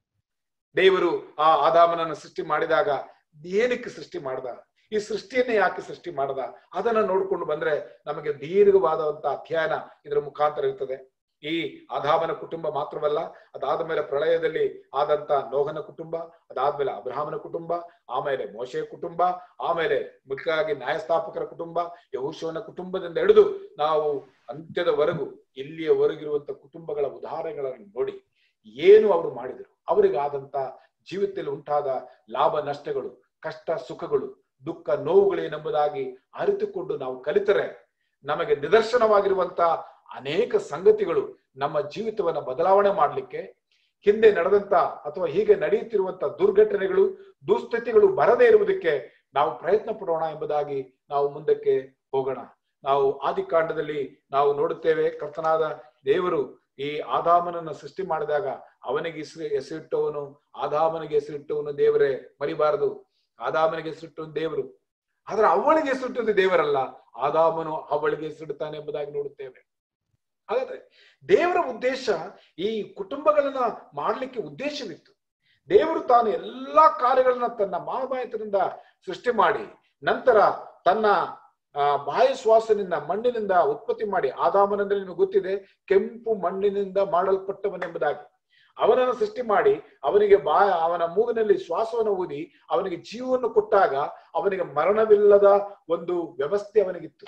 ದೇವರು ಆ ಆದಾಮನನ್ನು ಸೃಷ್ಟಿ ಮಾಡಿದಾಗ ಏನಕ್ಕೆ ಸೃಷ್ಟಿ ಮಾಡ್ದ ಈ ಸೃಷ್ಟಿಯನ್ನೇ ಯಾಕೆ ಸೃಷ್ಟಿ ಮಾಡ್ದ ಅದನ್ನ ನೋಡ್ಕೊಂಡು ಬಂದ್ರೆ ನಮಗೆ ದೀರ್ಘವಾದಂತ ಅಧ್ಯಯನ ಇದರ ಮುಖಾಂತರ ಇರ್ತದೆ ಈ ಆದಾಮನ ಕುಟುಂಬ ಮಾತ್ರವಲ್ಲ ಅದಾದ ಮೇಲೆ ಪ್ರಳಯದಲ್ಲಿ ಆದಂತ ನೋಹನ ಕುಟುಂಬ ಅದಾದ್ಮೇಲೆ ಅಬ್ರಹಾಮನ ಕುಟುಂಬ ಆಮೇಲೆ ಮೋಶೆಯ ಕುಟುಂಬ ಆಮೇಲೆ ಮುಖ್ಯವಾಗಿ ನ್ಯಾಯಸ್ಥಾಪಕರ ಕುಟುಂಬ ಯಹೂಶವನ ಕುಟುಂಬದಿಂದ ಹಿಡಿದು ನಾವು ಅಂತ್ಯದವರೆಗೂ ಇಲ್ಲಿಯವರೆಗಿರುವಂತ ಕುಟುಂಬಗಳ ಉದಾಹರಣೆಗಳನ್ನು ನೋಡಿ ಏನು ಅವರು ಮಾಡಿದರು ಅವರಿಗಾದಂತ ಜೀವಿತದಲ್ಲಿ ಉಂಟಾದ ಲಾಭ ನಷ್ಟಗಳು ಕಷ್ಟ ಸುಖಗಳು ದುಃಖ ನೋವುಗಳೇನೆಂಬುದಾಗಿ ಅರಿತುಕೊಂಡು ನಾವು ಕಲಿತರೆ ನಮಗೆ ನಿದರ್ಶನವಾಗಿರುವಂತ ಅನೇಕ ಸಂಗತಿಗಳು ನಮ್ಮ ಜೀವಿತವನ್ನ ಬದಲಾವಣೆ ಮಾಡಲಿಕ್ಕೆ ಹಿಂದೆ ನಡೆದಂತ ಅಥವಾ ಹೀಗೆ ನಡೆಯುತ್ತಿರುವಂತ ದುರ್ಘಟನೆಗಳು ದುಸ್ಥಿತಿಗಳು ಬರದೇ ಇರುವುದಕ್ಕೆ ನಾವು ಪ್ರಯತ್ನ ಪಡೋಣ ಎಂಬುದಾಗಿ ನಾವು ಮುಂದಕ್ಕೆ ಹೋಗೋಣ ನಾವು ಆದಿಕಾಂಡದಲ್ಲಿ ನಾವು ನೋಡುತ್ತೇವೆ ಕರ್ತನಾದ ದೇವರು ಈ ಆದಾಮನನ್ನ ಸೃಷ್ಟಿ ಮಾಡಿದಾಗ ಅವನಿಗೆ ಹೆಸರು ಹೆಸರಿಟ್ಟವನು ಆದಾಮನಿಗೆ ಹೆಸರಿಟ್ಟವನು ದೇವರೇ ಮರಿಬಾರದು ಆದಾಮನಿಗೆ ಹೆಸರಿಟ್ಟವನು ದೇವರು ಆದ್ರೆ ಅವಳಿಗೆ ಹೆಸರಿಟ್ಟದ್ದು ದೇವರಲ್ಲ ಆದಾಮನು ಅವಳಿಗೆ ಹೆಸರಿಡ್ತಾನೆ ಎಂಬುದಾಗಿ ನೋಡುತ್ತೇವೆ ಹಾಗಾದ್ರೆ ದೇವರ ಉದ್ದೇಶ ಈ ಕುಟುಂಬಗಳನ್ನ ಮಾಡ್ಲಿಕ್ಕೆ ಉದ್ದೇಶವಿತ್ತು ದೇವರು ತಾನು ಎಲ್ಲಾ ಕಾರ್ಯಗಳನ್ನ ತನ್ನ ಮಾನವಾಯತದಿಂದ ಸೃಷ್ಟಿ ಮಾಡಿ ನಂತರ ತನ್ನ ಆ ಬಾಯ ಶ್ವಾಸನಿಂದ ಮಣ್ಣಿನಿಂದ ಉತ್ಪತ್ತಿ ಮಾಡಿ ಆದಾಮನಂದ್ರೆ ನಿಮಗೆ ಗೊತ್ತಿದೆ ಕೆಂಪು ಮಣ್ಣಿನಿಂದ ಮಾಡಲ್ಪಟ್ಟವನೆಂಬುದಾಗಿ ಅವನನ್ನು ಸೃಷ್ಟಿ ಮಾಡಿ ಅವನಿಗೆ ಬಾ ಅವನ ಮೂಗಿನಲ್ಲಿ ಶ್ವಾಸವನ್ನು ಊದಿ ಅವನಿಗೆ ಜೀವವನ್ನು ಕೊಟ್ಟಾಗ ಅವನಿಗೆ ಮರಣವಿಲ್ಲದ ಒಂದು ವ್ಯವಸ್ಥೆ ಅವನಿಗಿತ್ತು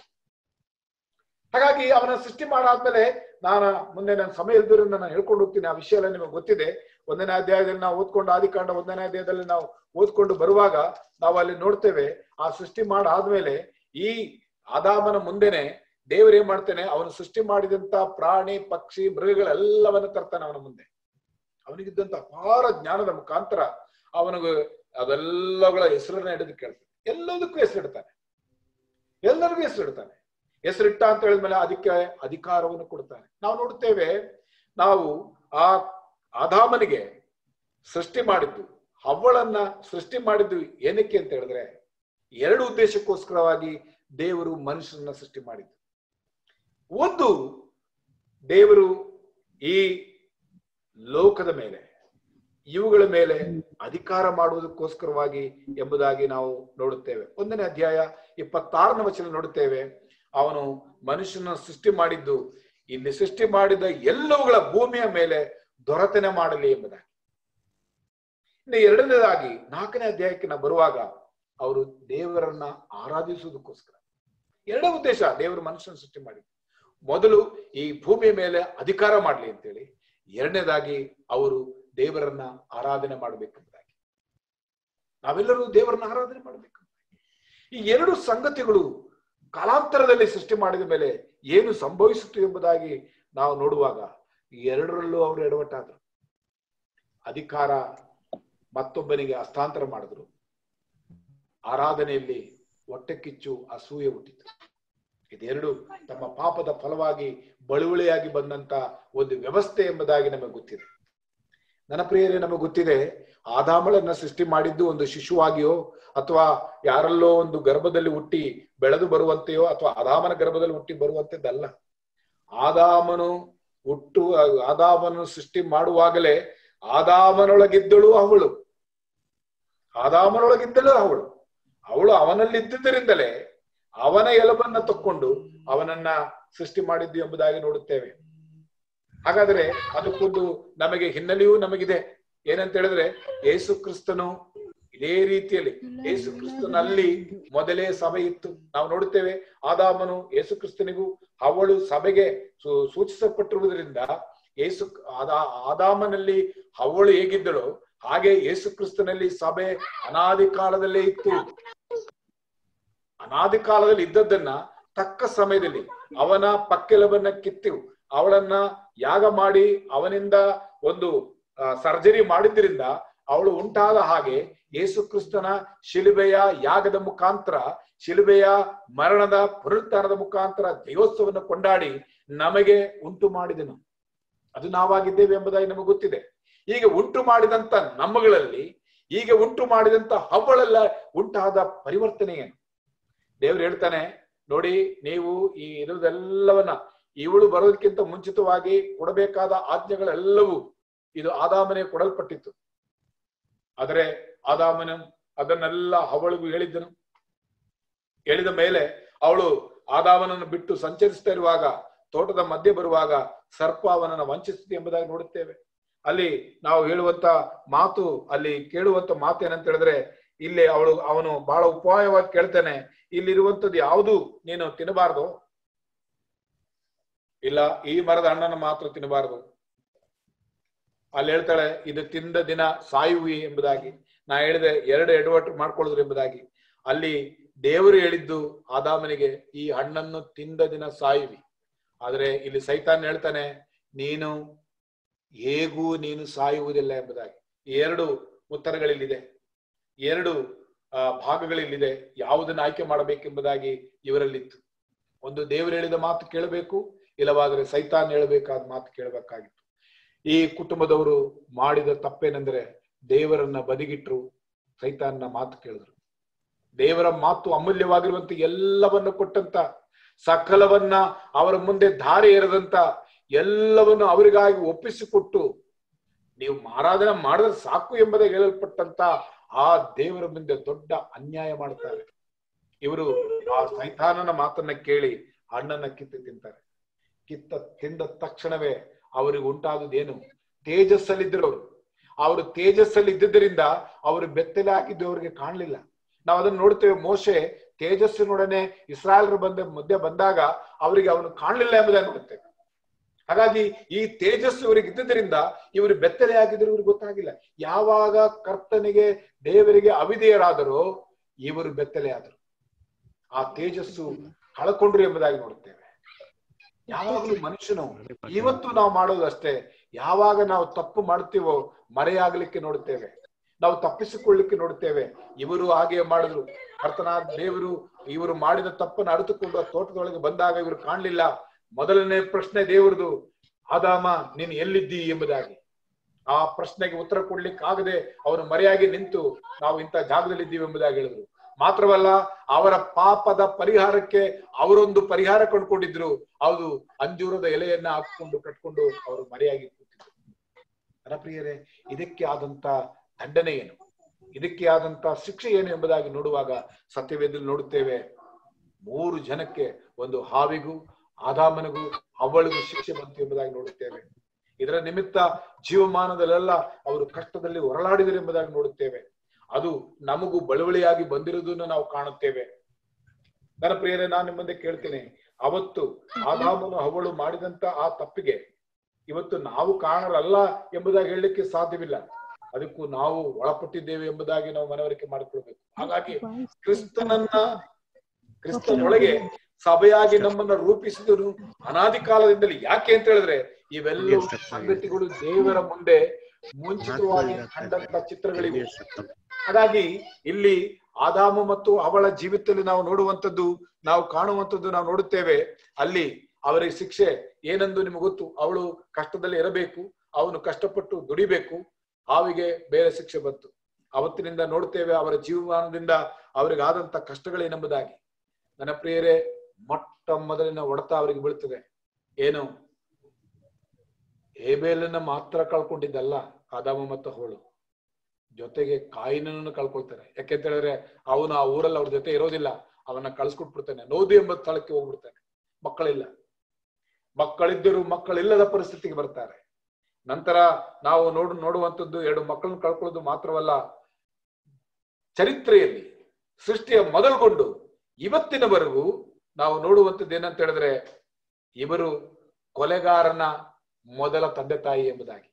ಹಾಗಾಗಿ ಅವನ ಸೃಷ್ಟಿ ಮಾಡಾದ್ಮೇಲೆ ನಾನು ಮುಂದೆ ನನ್ನ ಸಮಯ ಇಲ್ದಿರೋ ನಾನು ಹೇಳ್ಕೊಂಡು ಹೋಗ್ತೀನಿ ಆ ವಿಷಯ ಎಲ್ಲ ನಿಮಗೆ ಗೊತ್ತಿದೆ ಒಂದನೇ ಅಧ್ಯಾಯದಲ್ಲಿ ನಾವು ಓದ್ಕೊಂಡು ಆದಿಕಾಂಡ ಒಂದನೇ ಅಧ್ಯಾಯದಲ್ಲಿ ನಾವು ಓದ್ಕೊಂಡು ಬರುವಾಗ ನಾವು ಅಲ್ಲಿ ನೋಡ್ತೇವೆ ಆ ಸೃಷ್ಟಿ ಮಾಡಾದ್ಮೇಲೆ ಈ ಆದಾಮನ ಮುಂದೆನೆ ದೇವರು ಏನ್ ಮಾಡ್ತಾನೆ ಅವನು ಸೃಷ್ಟಿ ಮಾಡಿದಂತ ಪ್ರಾಣಿ ಪಕ್ಷಿ ಮೃಗಗಳೆಲ್ಲವನ್ನ ತರ್ತಾನೆ ಅವನ ಮುಂದೆ ಅವನಿಗಿದ್ದಂತ ಅಪಾರ ಜ್ಞಾನದ ಮುಖಾಂತರ ಅವನಿಗೆ ಅವೆಲ್ಲಗಳ ಹೆಸರನ್ನ ಹಿಡಿದು ಕೇಳ್ತಾನೆ ಎಲ್ಲದಕ್ಕೂ ಹೆಸರಿಡ್ತಾನೆ ಎಲ್ಲರಿಗೂ ಹೆಸರಿಡ್ತಾನೆ ಹೆಸರಿಟ್ಟ ಅಂತ ಹೇಳಿದ್ಮೇಲೆ ಅದಕ್ಕೆ ಅಧಿಕಾರವನ್ನು ಕೊಡ್ತಾನೆ ನಾವು ನೋಡ್ತೇವೆ ನಾವು ಆ ಆದಾಮನಿಗೆ ಸೃಷ್ಟಿ ಮಾಡಿದ್ದು ಅವಳನ್ನ ಸೃಷ್ಟಿ ಮಾಡಿದ್ದು ಏನಕ್ಕೆ ಅಂತ ಹೇಳಿದ್ರೆ ಎರಡು ಉದ್ದೇಶಕ್ಕೋಸ್ಕರವಾಗಿ ದೇವರು ಮನುಷ್ಯರನ್ನ ಸೃಷ್ಟಿ ಮಾಡಿದ್ದು ಒಂದು ದೇವರು ಈ ಲೋಕದ ಮೇಲೆ ಇವುಗಳ ಮೇಲೆ ಅಧಿಕಾರ ಮಾಡುವುದಕ್ಕೋಸ್ಕರವಾಗಿ ಎಂಬುದಾಗಿ ನಾವು ನೋಡುತ್ತೇವೆ ಒಂದನೇ ಅಧ್ಯಾಯ ಇಪ್ಪತ್ತಾರನೇ ವಚನ ನೋಡುತ್ತೇವೆ ಅವನು ಮನುಷ್ಯನ ಸೃಷ್ಟಿ ಮಾಡಿದ್ದು ಇಲ್ಲಿ ಸೃಷ್ಟಿ ಮಾಡಿದ ಎಲ್ಲವುಗಳ ಭೂಮಿಯ ಮೇಲೆ ದೊರೆತನೆ ಮಾಡಲಿ ಎಂಬುದಾಗಿ ಇನ್ನು ಎರಡನೇದಾಗಿ ನಾಲ್ಕನೇ ಅಧ್ಯಾಯಕ್ಕೆ ನಾವು ಬರುವಾಗ ಅವರು ದೇವರನ್ನ ಆರಾಧಿಸುವುದಕ್ಕೋಸ್ಕರ ಎರಡೇ ಉದ್ದೇಶ ದೇವರು ಮನುಷ್ಯನ ಸೃಷ್ಟಿ ಮಾಡಿ ಮೊದಲು ಈ ಭೂಮಿಯ ಮೇಲೆ ಅಧಿಕಾರ ಮಾಡಲಿ ಅಂತೇಳಿ ಎರಡನೇದಾಗಿ ಅವರು ದೇವರನ್ನ ಆರಾಧನೆ ಮಾಡಬೇಕೆಂಬುದಾಗಿ ನಾವೆಲ್ಲರೂ ದೇವರನ್ನ ಆರಾಧನೆ ಮಾಡಬೇಕು ಈ ಎರಡು ಸಂಗತಿಗಳು ಕಾಲಾಂತರದಲ್ಲಿ ಸೃಷ್ಟಿ ಮಾಡಿದ ಮೇಲೆ ಏನು ಸಂಭವಿಸಿತು ಎಂಬುದಾಗಿ ನಾವು ನೋಡುವಾಗ ಈ ಎರಡರಲ್ಲೂ ಅವರು ಎಡವಟ್ಟಾದರು ಅಧಿಕಾರ ಮತ್ತೊಬ್ಬನಿಗೆ ಹಸ್ತಾಂತರ ಮಾಡಿದ್ರು ಆರಾಧನೆಯಲ್ಲಿ ಹೊಟ್ಟೆ ಕಿಚ್ಚು ಅಸೂಯೆ ಹುಟ್ಟಿತು ಇದೆರಡು ತಮ್ಮ ಪಾಪದ ಫಲವಾಗಿ ಬಳುವಳಿಯಾಗಿ ಬಂದಂತ ಒಂದು ವ್ಯವಸ್ಥೆ ಎಂಬುದಾಗಿ ನಮಗೆ ಗೊತ್ತಿದೆ ನನ್ನ ಪ್ರಿಯರೇ ನಮಗೆ ಗೊತ್ತಿದೆ ಆದಾಮಳನ್ನ ಸೃಷ್ಟಿ ಮಾಡಿದ್ದು ಒಂದು ಶಿಶುವಾಗಿಯೋ ಅಥವಾ ಯಾರಲ್ಲೋ ಒಂದು ಗರ್ಭದಲ್ಲಿ ಹುಟ್ಟಿ ಬೆಳೆದು ಬರುವಂತೆಯೋ ಅಥವಾ ಆದಾಮನ ಗರ್ಭದಲ್ಲಿ ಹುಟ್ಟಿ ಬರುವಂತದ್ದಲ್ಲ ಆದಾಮನು ಹುಟ್ಟು ಆದಾಮನು ಸೃಷ್ಟಿ ಮಾಡುವಾಗಲೇ ಆದಾಮನೊಳಗಿದ್ದಳು ಅವಳು ಆದಾಮನೊಳಗಿದ್ದಳು ಅವಳು ಅವಳು ಅವನಲ್ಲಿದ್ದುದರಿಂದಲೇ ಅವನ ಎಲಬನ್ನ ತಕ್ಕೊಂಡು ಅವನನ್ನ ಸೃಷ್ಟಿ ಮಾಡಿದ್ದು ಎಂಬುದಾಗಿ ನೋಡುತ್ತೇವೆ ಹಾಗಾದ್ರೆ ಅದಕ್ಕೊಂದು ನಮಗೆ ಹಿನ್ನೆಲೆಯೂ ನಮಗಿದೆ ಏನಂತ ಹೇಳಿದ್ರೆ ಯೇಸು ಕ್ರಿಸ್ತನು ಇದೇ ರೀತಿಯಲ್ಲಿ ಯೇಸು ಕ್ರಿಸ್ತನಲ್ಲಿ ಮೊದಲೇ ಸಭೆ ಇತ್ತು ನಾವು ನೋಡುತ್ತೇವೆ ಆದಾಮನು ಯೇಸು ಕ್ರಿಸ್ತನಿಗೂ ಅವಳು ಸಭೆಗೆ ಸೂಚಿಸಲ್ಪಟ್ಟಿರುವುದರಿಂದ ಯೇಸು ಆದಾ ಆದಾಮನಲ್ಲಿ ಅವಳು ಹೇಗಿದ್ದಳು ಹಾಗೆ ಯೇಸು ಕ್ರಿಸ್ತನಲ್ಲಿ ಸಭೆ ಅನಾದಿ ಕಾಲದಲ್ಲೇ ಇತ್ತು ಅನಾದಿ ಕಾಲದಲ್ಲಿ ಇದ್ದದ್ದನ್ನ ತಕ್ಕ ಸಮಯದಲ್ಲಿ ಅವನ ಪಕ್ಕೆಲವನ್ನ ಕಿತ್ತು ಅವಳನ್ನ ಯಾಗ ಮಾಡಿ ಅವನಿಂದ ಒಂದು ಸರ್ಜರಿ ಮಾಡಿದ್ರಿಂದ ಅವಳು ಉಂಟಾದ ಹಾಗೆ ಯೇಸು ಕ್ರಿಸ್ತನ ಶಿಲುಬೆಯ ಯಾಗದ ಮುಖಾಂತರ ಶಿಲುಬೆಯ ಮರಣದ ಪುನರುತ್ಥಾನದ ಮುಖಾಂತರ ದೈವೋತ್ಸವವನ್ನು ಕೊಂಡಾಡಿ ನಮಗೆ ಉಂಟು ಮಾಡಿದನು ಅದು ನಾವಾಗಿದ್ದೇವೆ ಎಂಬುದಾಗಿ ನಮಗೆ ಗೊತ್ತಿದೆ ಈಗ ಉಂಟು ಮಾಡಿದಂತ ನಮ್ಮಗಳಲ್ಲಿ ಈಗ ಉಂಟು ಮಾಡಿದಂತ ಹವ್ವಳೆಲ್ಲ ಉಂಟಾದ ಪರಿವರ್ತನೆ ಏನು ದೇವ್ರು ಹೇಳ್ತಾನೆ ನೋಡಿ ನೀವು ಈ ಇರೋದೆಲ್ಲವನ್ನ ಇವಳು ಬರೋದಕ್ಕಿಂತ ಮುಂಚಿತವಾಗಿ ಕೊಡಬೇಕಾದ ಆಜ್ಞೆಗಳೆಲ್ಲವೂ ಇದು ಆದಾಮನೆ ಕೊಡಲ್ಪಟ್ಟಿತ್ತು ಆದರೆ ಆದಾಮನ ಅದನ್ನೆಲ್ಲ ಅವಳಿಗೂ ಹೇಳಿದ್ದನು ಹೇಳಿದ ಮೇಲೆ ಅವಳು ಆದಾಮನನ್ನು ಬಿಟ್ಟು ಸಂಚರಿಸ್ತಾ ಇರುವಾಗ ತೋಟದ ಮಧ್ಯೆ ಬರುವಾಗ ಸರ್ಪ ಅವನನ್ನು ವಂಚಿಸಿತು ಎಂಬುದಾಗಿ ನೋಡುತ್ತೇವೆ ಅಲ್ಲಿ ನಾವು ಹೇಳುವಂತ ಮಾತು ಅಲ್ಲಿ ಕೇಳುವಂತ ಮಾತು ಏನಂತ ಹೇಳಿದ್ರೆ ಇಲ್ಲಿ ಅವಳು ಅವನು ಬಹಳ ಉಪಾಯವಾಗಿ ಕೇಳ್ತಾನೆ ಇಲ್ಲಿರುವಂತದ್ದು ಯಾವುದು ನೀನು ತಿನ್ನಬಾರ್ದು ಇಲ್ಲ ಈ ಮರದ ಹಣ್ಣನ್ನು ಮಾತ್ರ ತಿನ್ನಬಾರದು ಅಲ್ಲಿ ಹೇಳ್ತಾಳೆ ಇದು ತಿಂದ ದಿನ ಸಾಯುವಿ ಎಂಬುದಾಗಿ ನಾ ಹೇಳಿದೆ ಎರಡು ಎಡವಟ್ಟು ಮಾಡ್ಕೊಳ್ಳೋದು ಎಂಬುದಾಗಿ ಅಲ್ಲಿ ದೇವರು ಹೇಳಿದ್ದು ಆದಾಮನಿಗೆ ಈ ಹಣ್ಣನ್ನು ತಿಂದ ದಿನ ಸಾಯುವಿ ಆದ್ರೆ ಇಲ್ಲಿ ಸೈತಾನ್ ಹೇಳ್ತಾನೆ ನೀನು ಹೇಗೂ ನೀನು ಸಾಯುವುದಿಲ್ಲ ಎಂಬುದಾಗಿ ಎರಡು ಉತ್ತರಗಳಿಲ್ಲಿದೆ ಎರಡು ಆ ಭಾಗಗಳಿಲ್ಲಿದೆ ಯಾವುದನ್ನು ಆಯ್ಕೆ ಮಾಡಬೇಕೆಂಬುದಾಗಿ ಇವರಲ್ಲಿತ್ತು ಒಂದು ದೇವರು ಹೇಳಿದ ಮಾತು ಕೇಳಬೇಕು ಇಲ್ಲವಾದರೆ ಸೈತಾನ್ ಹೇಳಬೇಕಾದ ಮಾತು ಕೇಳಬೇಕಾಗಿತ್ತು ಈ ಕುಟುಂಬದವರು ಮಾಡಿದ ತಪ್ಪೇನೆಂದ್ರೆ ದೇವರನ್ನ ಬದಿಗಿಟ್ರು ಸೈತಾನ್ನ ಮಾತು ಕೇಳಿದ್ರು ದೇವರ ಮಾತು ಅಮೂಲ್ಯವಾಗಿರುವಂತ ಎಲ್ಲವನ್ನು ಕೊಟ್ಟಂತ ಸಕಲವನ್ನ ಅವರ ಮುಂದೆ ದಾರಿ ಎರೆದಂತ ಎಲ್ಲವನ್ನು ಅವರಿಗಾಗಿ ಒಪ್ಪಿಸಿಕೊಟ್ಟು ನೀವು ಆರಾಧನೆ ಮಾಡಿದ್ರೆ ಸಾಕು ಎಂಬುದೇ ಹೇಳಲ್ಪಟ್ಟಂತ ಆ ದೇವರ ಮುಂದೆ ದೊಡ್ಡ ಅನ್ಯಾಯ ಮಾಡ್ತಾರೆ ಇವರು ಆ ಸೈತಾನನ ಮಾತನ್ನ ಕೇಳಿ ಹಣ್ಣನ್ನ ಕಿತ್ತು ತಿಂತಾರೆ ಕಿತ್ತ ತಿಂದ ತಕ್ಷಣವೇ ಅವರಿಗೆ ಉಂಟಾದುದೇನು ತೇಜಸ್ಸಲ್ಲಿದ್ದರು ಅವರು ಅವರು ತೇಜಸ್ಸಲ್ಲಿ ಇದ್ದುದರಿಂದ ಅವರು ಬೆತ್ತಲೆ ಹಾಕಿದ್ದು ಅವರಿಗೆ ಕಾಣಲಿಲ್ಲ ನಾವು ಅದನ್ನ ನೋಡ್ತೇವೆ ಮೋಶೆ ತೇಜಸ್ಸಿನೊಡನೆ ಇಸ್ರಾಯಲ್ರು ಬಂದ ಮಧ್ಯೆ ಬಂದಾಗ ಅವರಿಗೆ ಅವನು ಕಾಣಲಿಲ್ಲ ಎಂಬುದನ್ನು ನೋಡುತ್ತೇವೆ ಹಾಗಾಗಿ ಈ ತೇಜಸ್ಸು ಇವರಿಗೆ ಇದ್ದುದರಿಂದ ಇವರು ಬೆತ್ತಲೆ ಆಗಿದ್ರು ಇವ್ರಿಗೆ ಗೊತ್ತಾಗಿಲ್ಲ ಯಾವಾಗ ಕರ್ತನಿಗೆ ದೇವರಿಗೆ ಅವಿಧೇಯರಾದರೋ ಇವರು ಬೆತ್ತಲೆ ಆದರು ಆ ತೇಜಸ್ಸು ಕಳ್ಕೊಂಡ್ರು ಎಂಬುದಾಗಿ ನೋಡುತ್ತೇವೆ ಯಾವಾಗಲೂ ಮನುಷ್ಯನು ಇವತ್ತು ನಾವು ಮಾಡೋದು ಅಷ್ಟೇ ಯಾವಾಗ ನಾವು ತಪ್ಪು ಮಾಡ್ತೀವೋ ಮರೆಯಾಗಲಿಕ್ಕೆ ನೋಡುತ್ತೇವೆ ನಾವು ತಪ್ಪಿಸಿಕೊಳ್ಳಿಕ್ಕೆ ನೋಡುತ್ತೇವೆ ಇವರು ಹಾಗೆ ಮಾಡಿದ್ರು ಕರ್ತನಾದ ದೇವರು ಇವರು ಮಾಡಿದ ತಪ್ಪನ್ನು ಅರಿತುಕೊಂಡು ಆ ತೋಟದೊಳಗೆ ಬಂದಾಗ ಇವರು ಕಾಣಲಿಲ್ಲ ಮೊದಲನೇ ಪ್ರಶ್ನೆ ದೇವರದು ಆದಾಮ ನೀನು ಎಲ್ಲಿದ್ದಿ ಎಂಬುದಾಗಿ ಆ ಪ್ರಶ್ನೆಗೆ ಉತ್ತರ ಕೊಡ್ಲಿಕ್ಕೆ ಆಗದೆ ಅವನು ಮರೆಯಾಗಿ ನಿಂತು ನಾವು ಇಂಥ ಜಾಗದಲ್ಲಿದ್ದೀವಿ ಎಂಬುದಾಗಿ ಹೇಳಿದ್ರು ಮಾತ್ರವಲ್ಲ ಅವರ ಪಾಪದ ಪರಿಹಾರಕ್ಕೆ ಅವರೊಂದು ಪರಿಹಾರ ಕಂಡುಕೊಂಡಿದ್ರು ಅದು ಅಂಜೂರದ ಎಲೆಯನ್ನ ಹಾಕೊಂಡು ಕಟ್ಕೊಂಡು ಅವರು ಮರೆಯಾಗಿ ಕೂತಿದ್ರು ಜನಪ್ರಿಯರೇ ಇದಕ್ಕೆ ಆದಂತ ದಂಡನೆ ಏನು ಇದಕ್ಕೆ ಆದಂತ ಶಿಕ್ಷೆ ಏನು ಎಂಬುದಾಗಿ ನೋಡುವಾಗ ಸತ್ಯವೇದಲ್ಲಿ ನೋಡುತ್ತೇವೆ ಮೂರು ಜನಕ್ಕೆ ಒಂದು ಹಾವಿಗೂ ಆದಾಮನಿಗೂ ಅವಳಿಗೂ ಶಿಕ್ಷೆ ಬಂತು ಎಂಬುದಾಗಿ ನೋಡುತ್ತೇವೆ ಇದರ ನಿಮಿತ್ತ ಜೀವಮಾನದಲ್ಲೆಲ್ಲ ಅವರು ಕಷ್ಟದಲ್ಲಿ ಹೊರಳಾಡಿದರು ಎಂಬುದಾಗಿ ನೋಡುತ್ತೇವೆ ಅದು ನಮಗೂ ಬಳುವಳಿಯಾಗಿ ಬಂದಿರುವುದನ್ನು ನಾವು ಕಾಣುತ್ತೇವೆ ನನ್ನ ಪ್ರಿಯರೇ ನಾನು ನಿಮ್ಮಂದೆ ಕೇಳ್ತೇನೆ ಅವತ್ತು ಆದಾಮನು ಅವಳು ಮಾಡಿದಂತ ಆ ತಪ್ಪಿಗೆ ಇವತ್ತು ನಾವು ಕಾರಣರಲ್ಲ ಎಂಬುದಾಗಿ ಹೇಳಲಿಕ್ಕೆ ಸಾಧ್ಯವಿಲ್ಲ ಅದಕ್ಕೂ ನಾವು ಒಳಪಟ್ಟಿದ್ದೇವೆ ಎಂಬುದಾಗಿ ನಾವು ಮನವರಿಕೆ ಮಾಡಿಕೊಳ್ಬೇಕು ಹಾಗಾಗಿ ಕ್ರಿಸ್ತನನ್ನ ಕ್ರಿಸ್ತನೊಳಗೆ ಸಭೆಯಾಗಿ ನಮ್ಮನ್ನ ರೂಪಿಸಿದನು ಅನಾದಿ ಕಾಲದಿಂದಲೇ ಯಾಕೆ ಅಂತ ಹೇಳಿದ್ರೆ ಇವೆಲ್ಲ ಸಂಗತಿಗಳು ದೇವರ ಮುಂದೆ ಮುಂಚಿತವಾಗಿ ಕಂಡಂತ ಚಿತ್ರಗಳಿವೆ ಹಾಗಾಗಿ ಇಲ್ಲಿ ಆದಾಮ ಮತ್ತು ಅವಳ ಜೀವಿತದಲ್ಲಿ ನಾವು ನೋಡುವಂತದ್ದು ನಾವು ಕಾಣುವಂತದ್ದು ನಾವು ನೋಡುತ್ತೇವೆ ಅಲ್ಲಿ ಅವರಿಗೆ ಶಿಕ್ಷೆ ಏನೆಂದು ನಿಮಗೆ ಗೊತ್ತು ಅವಳು ಕಷ್ಟದಲ್ಲಿ ಇರಬೇಕು ಅವನು ಕಷ್ಟಪಟ್ಟು ದುಡಿಬೇಕು ಹಾವಿಗೆ ಬೇರೆ ಶಿಕ್ಷೆ ಬಂತು ಅವತ್ತಿನಿಂದ ನೋಡುತ್ತೇವೆ ಅವರ ಜೀವಮಾನದಿಂದ ಅವರಿಗೆ ಆದಂತ ಕಷ್ಟಗಳೇನೆಂಬುದಾಗಿ ನನ್ನ ಪ್ರಿಯರೇ ಮೊಟ್ಟ ಮೊದಲಿನ ಹೊಡೆತ ಅವರಿಗೆ ಬೀಳ್ತದೆ ಏನು ಹೇಬೇಲನ್ನ ಮಾತ್ರ ಕಳ್ಕೊಂಡಿದ್ದಲ್ಲ ಆದಾಮ ಮತ್ತು ಅವಳು ಜೊತೆಗೆ ಕಾಯಿನನ್ನು ಕಳ್ಕೊಳ್ತಾರೆ ಯಾಕೆಂತ ಹೇಳಿದ್ರೆ ಅವನು ಆ ಊರಲ್ಲಿ ಅವ್ರ ಜೊತೆ ಇರೋದಿಲ್ಲ ಅವನ್ನ ಕಳ್ಸ್ಕೊಟ್ಬಿಡ್ತಾನೆ ನೋದು ಎಂಬ ಸ್ಥಳಕ್ಕೆ ಹೋಗ್ಬಿಡ್ತಾನೆ ಮಕ್ಕಳಿಲ್ಲ ಮಕ್ಕಳಿದ್ದರೂ ಮಕ್ಕಳಿಲ್ಲದ ಪರಿಸ್ಥಿತಿಗೆ ಬರ್ತಾರೆ ನಂತರ ನಾವು ನೋಡು ನೋಡುವಂಥದ್ದು ಎರಡು ಮಕ್ಕಳನ್ನು ಕಳ್ಕೊಳ್ಳೋದು ಮಾತ್ರವಲ್ಲ ಚರಿತ್ರೆಯಲ್ಲಿ ಸೃಷ್ಟಿಯ ಮೊದಲುಗೊಂಡು ಇವತ್ತಿನವರೆಗೂ ನಾವು ನೋಡುವಂಥದ್ದು ಏನಂತ ಹೇಳಿದ್ರೆ ಇವರು ಕೊಲೆಗಾರನ ಮೊದಲ ತಂದೆ ತಾಯಿ ಎಂಬುದಾಗಿ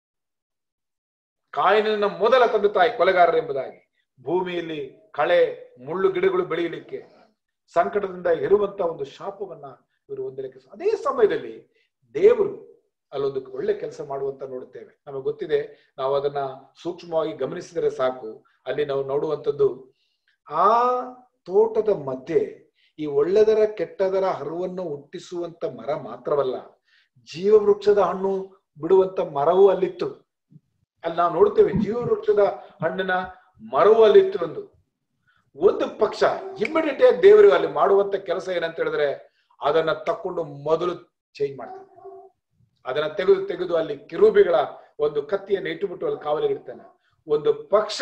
ಕಾಯಿನ ಮೊದಲ ತಂದೆ ತಾಯಿ ಕೊಲೆಗಾರರು ಎಂಬುದಾಗಿ ಭೂಮಿಯಲ್ಲಿ ಕಳೆ ಮುಳ್ಳು ಗಿಡಗಳು ಬೆಳೆಯಲಿಕ್ಕೆ ಸಂಕಟದಿಂದ ಇರುವಂತ ಒಂದು ಶಾಪವನ್ನ ಇವರು ಹೊಂದಲಿಕ್ಕೆ ಸ- ಅದೇ ಸಮಯದಲ್ಲಿ ದೇವರು ಅಲ್ಲೊಂದು ಒಳ್ಳೆ ಕೆಲಸ ಮಾಡುವಂತ ನೋಡುತ್ತೇವೆ ನಮಗೆ ಗೊತ್ತಿದೆ ನಾವು ಅದನ್ನ ಸೂಕ್ಷ್ಮವಾಗಿ ಗಮನಿಸಿದರೆ ಸಾಕು ಅಲ್ಲಿ ನಾವು ನೋಡುವಂಥದ್ದು ಆ ತೋಟದ ಮಧ್ಯೆ ಈ ಒಳ್ಳೆದರ ಕೆಟ್ಟದರ ಹರುವನ್ನು ಹುಟ್ಟಿಸುವಂತ ಮರ ಮಾತ್ರವಲ್ಲ ಜೀವವೃಕ್ಷದ ಹಣ್ಣು ಬಿಡುವಂತ ಮರವೂ ಅಲ್ಲಿತ್ತು ಅಲ್ಲಿ ನಾವು ನೋಡ್ತೇವೆ ಜೀವವೃಕ್ಷದ ಹಣ್ಣಿನ ಮರವೂ ಅಲ್ಲಿತ್ತು ಒಂದು ಒಂದು ಪಕ್ಷ ಇಮ್ಮಿಡಿಯೇಟ್ ಆಗಿ ದೇವರು ಅಲ್ಲಿ ಮಾಡುವಂತ ಕೆಲಸ ಏನಂತ ಹೇಳಿದ್ರೆ ಅದನ್ನ ತಕೊಂಡು ಮೊದಲು ಚೇಂಜ್ ಮಾಡ್ತಾನೆ ಅದನ್ನ ತೆಗೆದು ತೆಗೆದು ಅಲ್ಲಿ ಕಿರುಬಿಗಳ ಒಂದು ಕತ್ತಿಯನ್ನು ಇಟ್ಟುಬಿಟ್ಟು ಅಲ್ಲಿ ಕಾವಲಿಗಿಡ್ತಾನೆ ಒಂದು ಪಕ್ಷ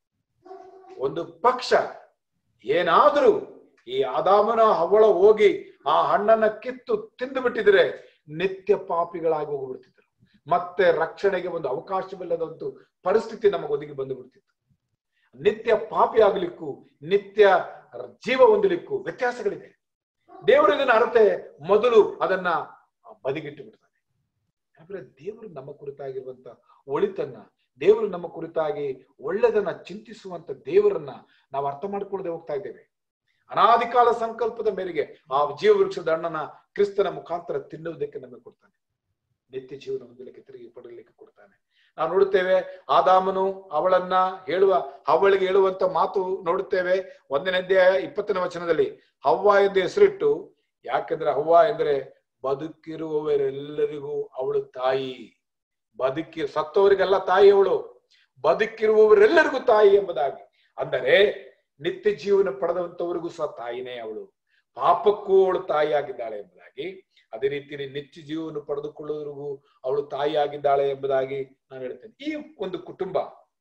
ಒಂದು ಪಕ್ಷ ಏನಾದರೂ ಈ ಆದಾಮನ ಹವಳ ಹೋಗಿ ಆ ಹಣ್ಣನ್ನ ಕಿತ್ತು ತಿಂದು ಬಿಟ್ಟಿದ್ರೆ ನಿತ್ಯ ಪಾಪಿಗಳಾಗಿ ಹೋಗ್ಬಿಡ್ತಿದ್ರು ಮತ್ತೆ ರಕ್ಷಣೆಗೆ ಒಂದು ಅವಕಾಶವಿಲ್ಲದ ಒಂದು ಪರಿಸ್ಥಿತಿ ನಮಗೆ ಒದಗಿ ಬಂದು ಬಿಡ್ತಿತ್ತು ನಿತ್ಯ ಪಾಪಿ ಆಗ್ಲಿಕ್ಕೂ ನಿತ್ಯ ಜೀವ ಹೊಂದಲಿಕ್ಕೂ ವ್ಯತ್ಯಾಸಗಳಿದೆ ದೇವರು ಇದನ್ನ ಅರ್ತೆ ಮೊದಲು ಅದನ್ನ ಬದಿಗಿಟ್ಟು ಬಿಡ್ತಾನೆ ಯಾಕಂದ್ರೆ ದೇವರು ನಮ್ಮ ಕುರಿತಾಗಿರುವಂತ ಒಳಿತನ್ನ ದೇವರು ನಮ್ಮ ಕುರಿತಾಗಿ ಒಳ್ಳೆದನ್ನ ಚಿಂತಿಸುವಂತ ದೇವರನ್ನ ನಾವು ಅರ್ಥ ಮಾಡ್ಕೊಳ್ಳದೆ ಹೋಗ್ತಾ ಇದ್ದೇವೆ ಅನಾದಿ ಕಾಲ ಸಂಕಲ್ಪದ ಮೇರೆಗೆ ಆ ಜೀವ ವೃಕ್ಷದ ಹಣ್ಣನ್ನ ಕ್ರಿಸ್ತನ ಮುಖಾಂತರ ತಿನ್ನುವುದಕ್ಕೆ ನಮಗೆ ಕೊಡ್ತಾನೆ ನಿತ್ಯ ಜೀವನ ಹೊಂದಲಿಕ್ಕೆ ತಿರುಗಿ ಪಡಲಿಕ್ಕೆ ಕೊಡ್ತಾನೆ ನಾವು ನೋಡುತ್ತೇವೆ ಆದಾಮನು ಅವಳನ್ನ ಹೇಳುವ ಅವಳಿಗೆ ಹೇಳುವಂತ ಮಾತು ನೋಡುತ್ತೇವೆ ಒಂದನೇ ಅಧ್ಯಾಯ ಇಪ್ಪತ್ತನೇ ವಚನದಲ್ಲಿ ಹವ್ವ ಎಂದು ಹೆಸರಿಟ್ಟು ಯಾಕೆಂದ್ರೆ ಹವ್ವ ಎಂದ್ರೆ ಬದುಕಿರುವವರೆಲ್ಲರಿಗೂ ಅವಳು ತಾಯಿ ಬದುಕಿ ಸತ್ತವರಿಗೆಲ್ಲ ತಾಯಿ ಅವಳು ಬದುಕಿರುವವರೆಲ್ಲರಿಗೂ ತಾಯಿ ಎಂಬುದಾಗಿ ಅಂದರೆ ನಿತ್ಯ ಜೀವನ ಪಡೆದಂತವರಿಗೂ ಸಹ ತಾಯಿನೇ ಅವಳು ಪಾಪಕ್ಕೂ ಅವಳು ತಾಯಿಯಾಗಿದ್ದಾಳೆ ಎಂಬುದಾಗಿ ಅದೇ ರೀತಿಯಲ್ಲಿ ನಿತ್ಯ ಜೀವನ ಪಡೆದುಕೊಳ್ಳುವವರಿಗೂ ಅವಳು ತಾಯಿಯಾಗಿದ್ದಾಳೆ ಎಂಬುದಾಗಿ ನಾನು ಹೇಳ್ತೇನೆ ಈ ಒಂದು ಕುಟುಂಬ